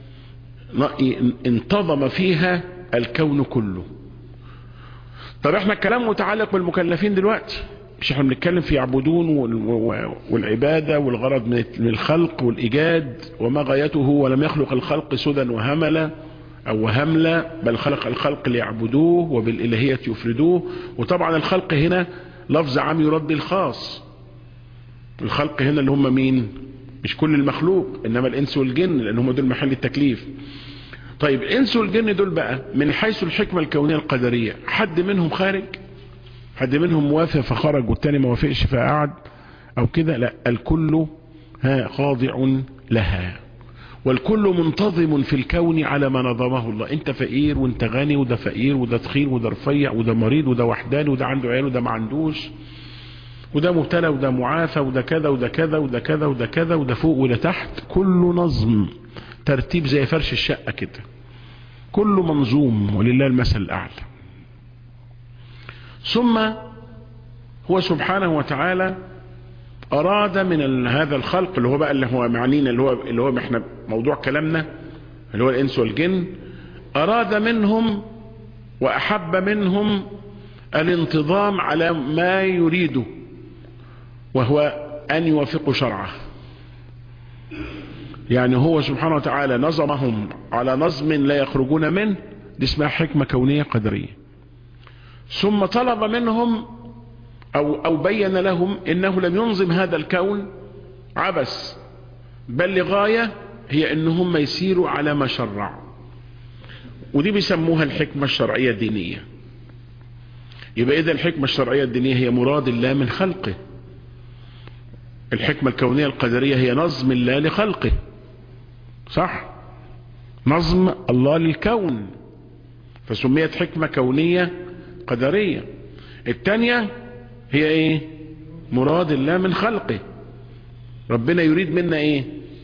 انتظم فيها الكون كله طب احنا الكلام متعلق بالمكلفين دلوقتي مش احنا بنتكلم في يعبدون والعبادة والغرض من الخلق والإيجاد وما غايته ولم يخلق الخلق سدى وهملا أو وهملا بل خلق الخلق ليعبدوه وبالإلهية يفردوه وطبعا الخلق هنا لفظ عام يرد الخاص الخلق هنا اللي هم مين مش كل المخلوق إنما الإنس والجن لأن هم دول محل التكليف طيب الإنس والجن دول بقى من حيث الحكمة الكونية القدرية حد منهم خارج حد منهم موافق فخرج والتاني ما وافقش فقعد او كده لا الكل ها خاضع لها والكل منتظم في الكون على ما نظمه الله انت فقير وانت غني وده فقير وده تخين وده رفيع وده مريض وده وحداني وده عنده عيال وده ما عندوش وده مبتلى وده معافى وده كذا وده كذا وده كذا وده كذا وده فوق وده تحت كله نظم ترتيب زي فرش الشقة كده كله منظوم ولله المثل الأعلى ثم هو سبحانه وتعالى أراد من هذا الخلق اللي هو بقى اللي هو معنينا اللي هو اللي هو احنا موضوع كلامنا اللي هو الإنس والجن أراد منهم وأحب منهم الانتظام على ما يريده وهو أن يوافقوا شرعه يعني هو سبحانه وتعالى نظمهم على نظم لا يخرجون منه دي اسمها حكمة كونية قدرية ثم طلب منهم أو, أو بين لهم إنه لم ينظم هذا الكون عبث بل لغاية هي إنهم يسيروا على ما شرع ودي بيسموها الحكمة الشرعية الدينية يبقى إذا الحكمة الشرعية الدينية هي مراد الله من خلقه الحكمة الكونية القدرية هي نظم الله لخلقه صح نظم الله للكون فسميت حكمة كونية قدرية التانية هي ايه مراد الله من خلقه ربنا يريد منا ايه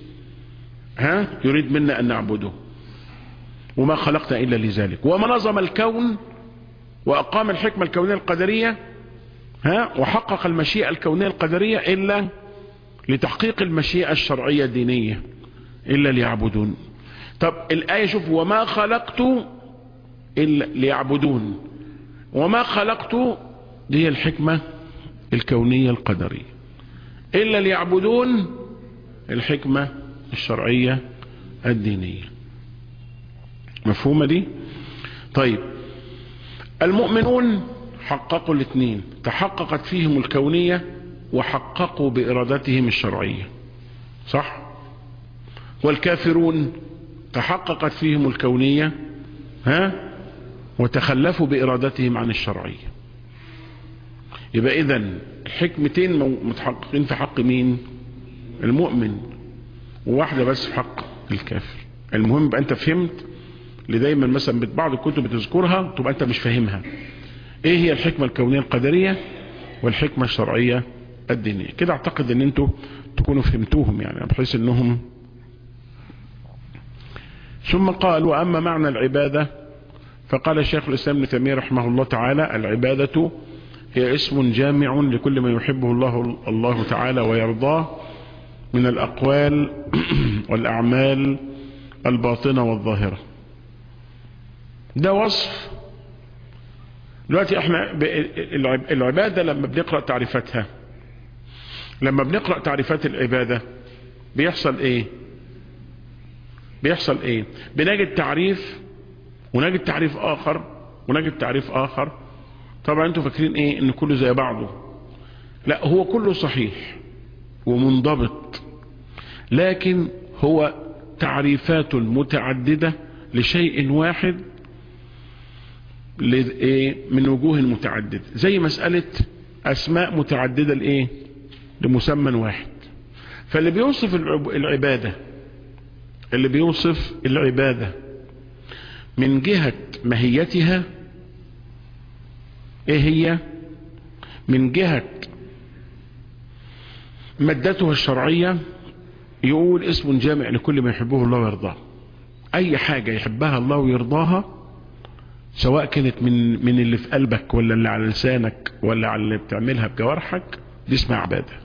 ها يريد منا ان نعبده وما خلقنا الا لذلك وما نظم الكون واقام الحكمة الكونية القدرية ها وحقق المشيئة الكونية القدرية الا لتحقيق المشيئة الشرعية الدينية الا ليعبدون طب الآية شوف وما خلقت إلا ليعبدون وما خلقت دي الحكمة الكونية القدرية إلا ليعبدون الحكمة الشرعية الدينية مفهومة دي طيب المؤمنون حققوا الاثنين تحققت فيهم الكونية وحققوا بإرادتهم الشرعية صح والكافرون تحققت فيهم الكونية ها وتخلفوا بإرادتهم عن الشرعية يبقى إذا الحكمتين متحققين في حق مين المؤمن وواحدة بس في حق الكافر المهم بقى أنت فهمت اللي دايما مثلا بعض الكتب بتذكرها تبقى أنت مش فاهمها إيه هي الحكمة الكونية القدرية والحكمة الشرعية الدينية كده أعتقد أن أنتوا تكونوا فهمتوهم يعني بحيث أنهم ثم قال وأما معنى العبادة فقال الشيخ الإسلام ابن تيمية رحمه الله تعالى العبادة هي اسم جامع لكل ما يحبه الله الله تعالى ويرضاه من الأقوال والأعمال الباطنة والظاهرة ده وصف دلوقتي احنا العبادة لما بنقرأ تعريفاتها لما بنقرأ تعريفات العبادة بيحصل ايه بيحصل ايه بنجد تعريف ونجد تعريف اخر ونجد تعريف اخر طبعا انتوا فاكرين ايه ان كله زي بعضه لا هو كله صحيح ومنضبط لكن هو تعريفات متعددة لشيء واحد من وجوه متعددة زي مسألة أسماء متعددة لإيه لمسمى واحد فاللي بيوصف العبادة اللي بيوصف العبادة من جهة ماهيتها ايه هي من جهة مادتها الشرعية يقول اسم جامع لكل ما يحبه الله ويرضاه اي حاجة يحبها الله ويرضاها سواء كانت من من اللي في قلبك ولا اللي على لسانك ولا على اللي بتعملها بجوارحك دي اسمها عبادة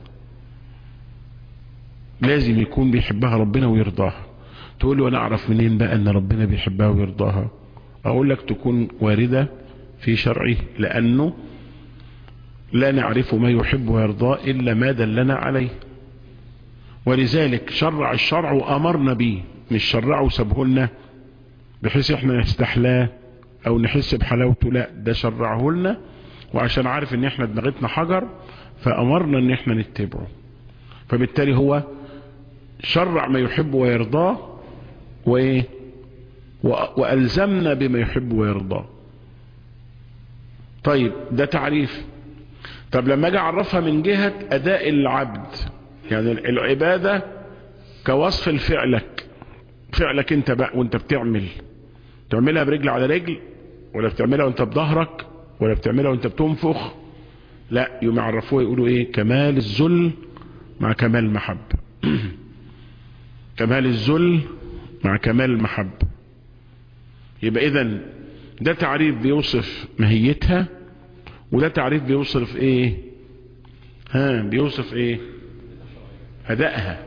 لازم يكون بيحبها ربنا ويرضاها تقول له انا اعرف منين بقى ان ربنا بيحبها ويرضاها اقول لك تكون واردة في شرعه لانه لا نعرف ما يحب ويرضاه الا ما دلنا عليه ولذلك شرع الشرع وامرنا به مش شرعه وسابه لنا بحيث احنا نستحلاه او نحس بحلاوته لا ده شرعه لنا وعشان عارف ان احنا دماغتنا حجر فامرنا ان احنا نتبعه فبالتالي هو شرع ما يحب ويرضاه وايه والزمنا بما يحب ويرضاه طيب ده تعريف طب لما اجي اعرفها من جهة اداء العبد يعني العبادة كوصف لفعلك فعلك انت بقى وانت بتعمل تعملها برجل على رجل ولا بتعملها وانت بظهرك ولا بتعملها وانت بتنفخ لا يوم يعرفوها يقولوا ايه كمال الذل مع كمال المحب كمال الذل مع كمال المحب يبقى اذا ده تعريف بيوصف ماهيتها وده تعريف بيوصف ايه ها بيوصف ايه ادائها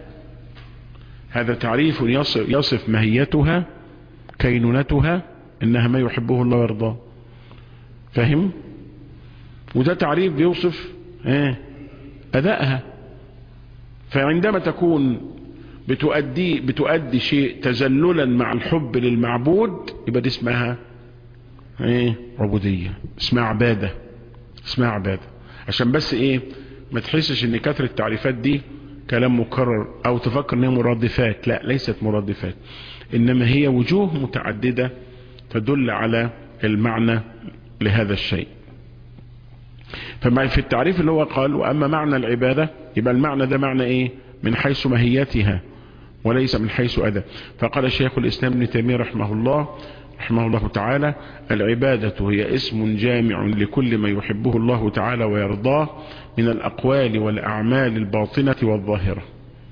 هذا تعريف يصف, يصف ماهيتها كينونتها انها ما يحبه الله ويرضاه فاهم وده تعريف بيوصف ايه ادائها فعندما تكون بتؤدي بتؤدي شيء تزللا مع الحب للمعبود يبقى دي اسمها ايه عبودية اسمها عبادة اسمها عبادة عشان بس ايه ما تحسش ان كثرة التعريفات دي كلام مكرر او تفكر انها مرادفات لا ليست مرادفات انما هي وجوه متعددة تدل على المعنى لهذا الشيء فما في التعريف اللي هو قال واما معنى العبادة يبقى المعنى ده معنى ايه من حيث ماهيتها وليس من حيث أدى فقال شيخ الإسلام ابن تيمية رحمه الله رحمه الله تعالى العبادة هي اسم جامع لكل ما يحبه الله تعالى ويرضاه من الأقوال والأعمال الباطنة والظاهرة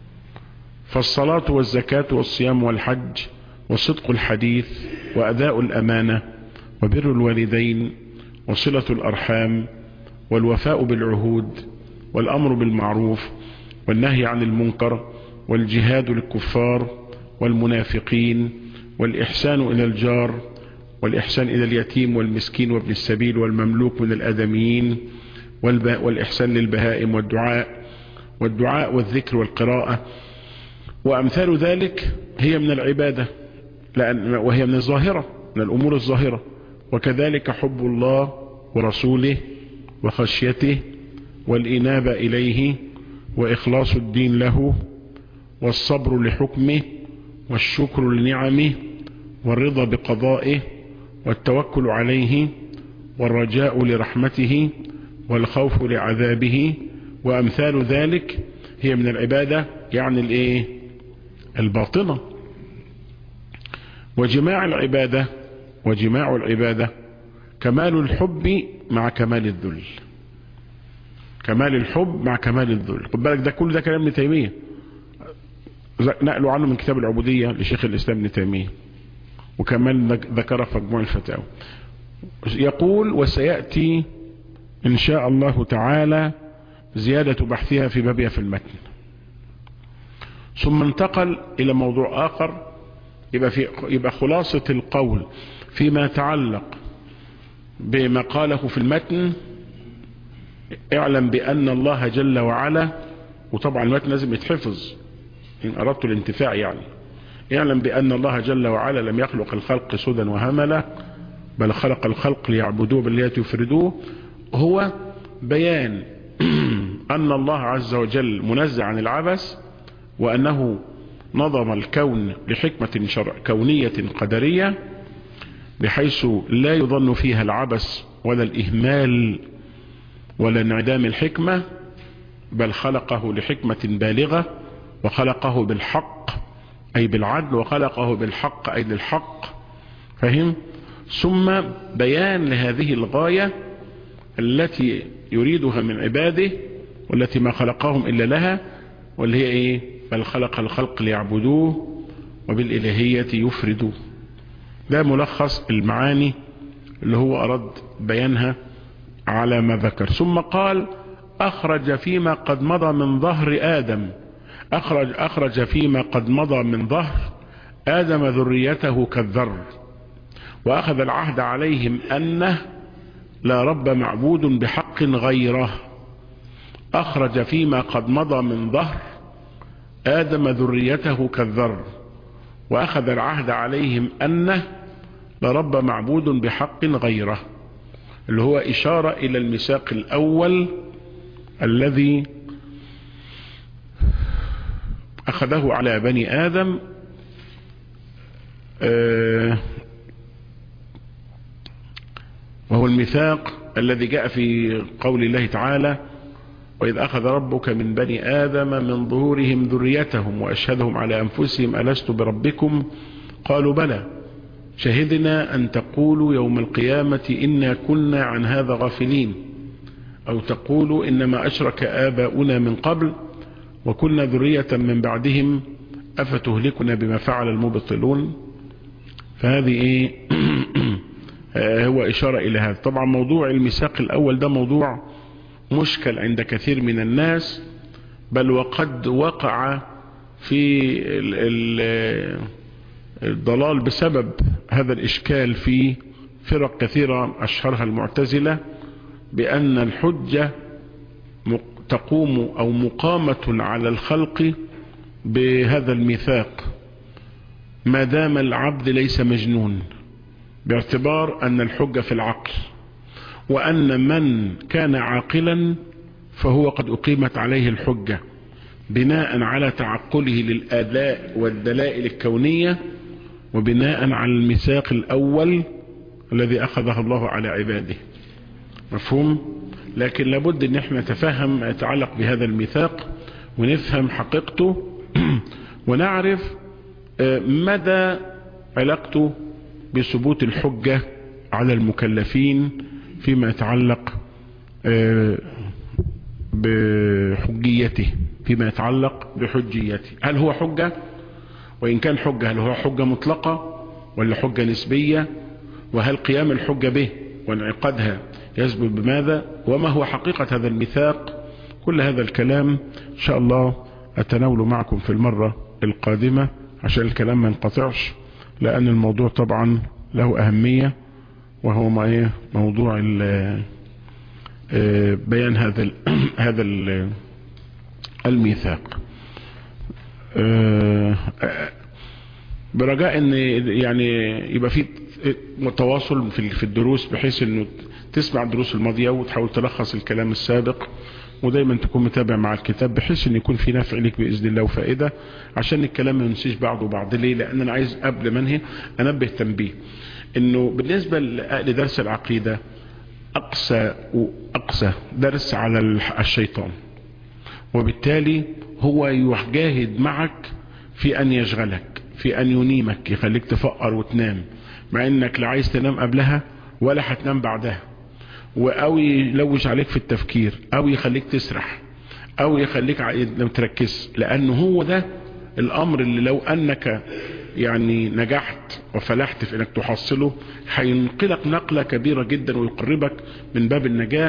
فالصلاة والزكاة والصيام والحج وصدق الحديث وأداء الأمانة وبر الوالدين وصلة الأرحام والوفاء بالعهود والأمر بالمعروف والنهي عن المنكر والجهاد للكفار والمنافقين والإحسان إلى الجار والإحسان إلى اليتيم والمسكين وابن السبيل والمملوك من الآدميين والإحسان للبهائم والدعاء والدعاء والذكر والقراءة وأمثال ذلك هي من العبادة لأن وهي من الظاهرة من الأمور الظاهرة وكذلك حب الله ورسوله وخشيته والإنابة إليه وإخلاص الدين له والصبر لحكمه والشكر لنعمه والرضا بقضائه والتوكل عليه والرجاء لرحمته والخوف لعذابه وأمثال ذلك هي من العبادة يعني الايه الباطنة وجماع العبادة وجماع العبادة كمال الحب مع كمال الذل كمال الحب مع كمال الذل خد بالك ده كل ده كلام ابن تيميه نقلوا عنه من كتاب العبودية لشيخ الإسلام ابن تيمية وكمان ذكر في مجموع الفتاوى يقول وسيأتي إن شاء الله تعالى زيادة بحثها في بابها في المتن ثم انتقل إلى موضوع آخر يبقى, في يبقى خلاصة القول فيما يتعلق بما قاله في المتن اعلم بأن الله جل وعلا وطبعا المتن لازم يتحفظ إن أردت الانتفاع يعني اعلم بأن الله جل وعلا لم يخلق الخلق سدى وهملا بل خلق الخلق ليعبدوه بل يفردوه هو بيان أن الله عز وجل منزع عن العبث وأنه نظم الكون لحكمة شرع كونية قدرية بحيث لا يظن فيها العبث ولا الإهمال ولا انعدام الحكمة بل خلقه لحكمة بالغة وخلقه بالحق أي بالعدل وخلقه بالحق أي للحق فهم ثم بيان لهذه الغاية التي يريدها من عباده والتي ما خلقهم إلا لها واللي هي إيه بل خلق الخلق ليعبدوه وبالإلهية يفردوه ده ملخص المعاني اللي هو أرد بيانها على ما ذكر ثم قال أخرج فيما قد مضى من ظهر آدم أخرج, أخرج فيما قد مضى من ظهر آدم ذريته كالذر وأخذ العهد عليهم أنه لا رب معبود بحق غيره أخرج فيما قد مضى من ظهر آدم ذريته كالذر وأخذ العهد عليهم أنه لرب معبود بحق غيره اللي هو إشارة إلى الميثاق الأول الذي أخذه على بني آدم وهو الميثاق الذي جاء في قول الله تعالى وإذ أخذ ربك من بني آدم من ظهورهم ذريتهم وأشهدهم على أنفسهم ألست بربكم قالوا بلى شهدنا أن تقولوا يوم القيامة إنا كنا عن هذا غافلين أو تقولوا إنما أشرك آباؤنا من قبل وكنا ذرية من بعدهم أفتهلكنا بما فعل المبطلون فهذه إيه هو إشارة إلى هذا طبعا موضوع الميثاق الأول ده موضوع مشكل عند كثير من الناس بل وقد وقع في الضلال بسبب هذا الإشكال في فرق كثيرة أشهرها المعتزلة بأن الحجة تقوم أو مقامة على الخلق بهذا الميثاق ما دام العبد ليس مجنون باعتبار أن الحجة في العقل وأن من كان عاقلا فهو قد أقيمت عليه الحجة بناء على تعقله للآلاء والدلائل الكونية وبناء على الميثاق الأول الذي أخذه الله على عباده مفهوم لكن لابد ان احنا نتفهم ما يتعلق بهذا الميثاق ونفهم حقيقته ونعرف مدى علاقته بثبوت الحجة على المكلفين فيما يتعلق بحجيته فيما يتعلق بحجيته هل هو حجة وإن كان حجة هل هو حجة مطلقة ولا حجة نسبية وهل قيام الحجة به وانعقادها يثبت بماذا وما هو حقيقة هذا الميثاق كل هذا الكلام إن شاء الله أتناول معكم في المرة القادمة عشان الكلام ما ينقطعش لأن الموضوع طبعا له أهمية وهو ما ايه موضوع بيان هذا ال هذا ال الميثاق برجاء ان يعني يبقى في تواصل في الدروس بحيث انه تسمع الدروس الماضية وتحاول تلخص الكلام السابق ودايما تكون متابع مع الكتاب بحيث ان يكون في نفع لك باذن الله وفائده عشان الكلام ما ينسيش بعضه بعض ليه لان انا عايز قبل ما انهي انبه تنبيه انه بالنسبه لدرس العقيده اقسى واقسى درس على الشيطان وبالتالي هو يجاهد معك في ان يشغلك في ان ينيمك يخليك تفقر وتنام مع انك لا عايز تنام قبلها ولا هتنام بعدها او يلوش عليك في التفكير او يخليك تسرح او يخليك ما تركز لانه هو ده الامر اللي لو انك يعني نجحت وفلحت في انك تحصله هينقلك نقلة كبيرة جدا ويقربك من باب النجاة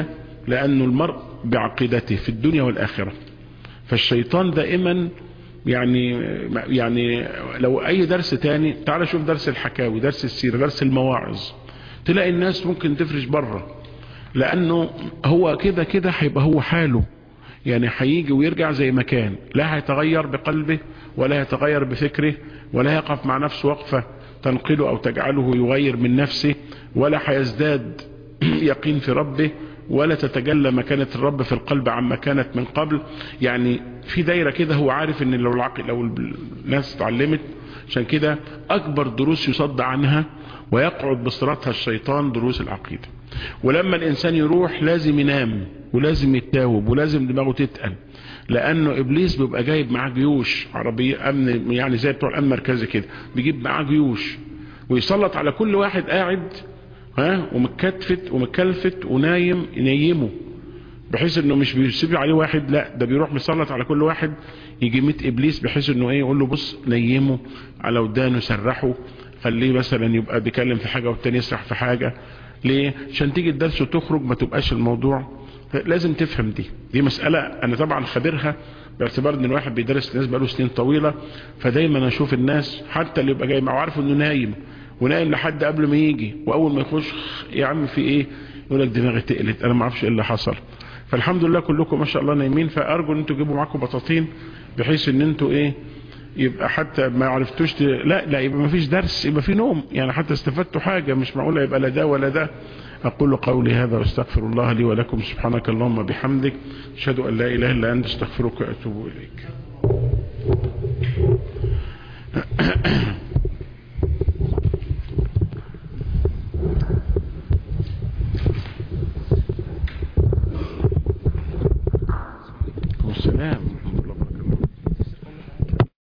لأنه المرء بعقيدته في الدنيا والآخرة فالشيطان دائما يعني يعني لو اي درس تاني تعال شوف درس الحكاوي درس السيرة درس المواعظ تلاقي الناس ممكن تفرش بره لانه هو كده كده هيبقى هو حاله يعني هيجي ويرجع زي ما كان لا هيتغير بقلبه ولا يتغير بفكره ولا يقف مع نفسه وقفة تنقله او تجعله يغير من نفسه ولا هيزداد يقين في ربه ولا تتجلى مكانة الرب في القلب عما كانت من قبل يعني في دايرة كده هو عارف ان لو العقل لو الناس اتعلمت عشان كده اكبر دروس يصد عنها ويقعد بصراطها الشيطان دروس العقيدة ولما الانسان يروح لازم ينام ولازم يتاوب ولازم دماغه تتقل لانه ابليس بيبقى جايب معاه جيوش عربية امن يعني زي بتوع الامن المركزي كده بيجيب معاه جيوش ويسلط على كل واحد قاعد ها ومتكتفت ومكلفت ونايم ينيمه بحيث انه مش بيسيب عليه واحد لا ده بيروح مسلط على كل واحد يجي ميت ابليس بحيث انه ايه يقول له بص نيمه على ودانه سرحه خليه مثلا يبقى بيكلم في حاجة والتاني يسرح في حاجة ليه عشان تيجي الدرس وتخرج ما تبقاش الموضوع لازم تفهم دي دي مسألة انا طبعا خبرها باعتبار ان الواحد بيدرس ناس بقاله سنين طويلة فدايما اشوف الناس حتى اللي يبقى جاي معه عارف انه نايم ونايم لحد قبل ما يجي واول ما يخش يا عم في ايه يقول لك دماغي تقلت انا ما اعرفش ايه اللي حصل فالحمد لله كلكم ما شاء الله نايمين فارجو ان انتوا تجيبوا معاكم بطاطين بحيث ان انتوا ايه يبقى حتى ما عرفتوش ت... لا لا يبقى ما فيش درس يبقى في نوم يعني حتى استفدتوا حاجة مش معقولة يبقى لا ده ولا ده أقول قولي هذا واستغفر الله لي ولكم سبحانك اللهم بحمدك أشهد أن لا إله إلا أنت استغفرك وأتوب إليك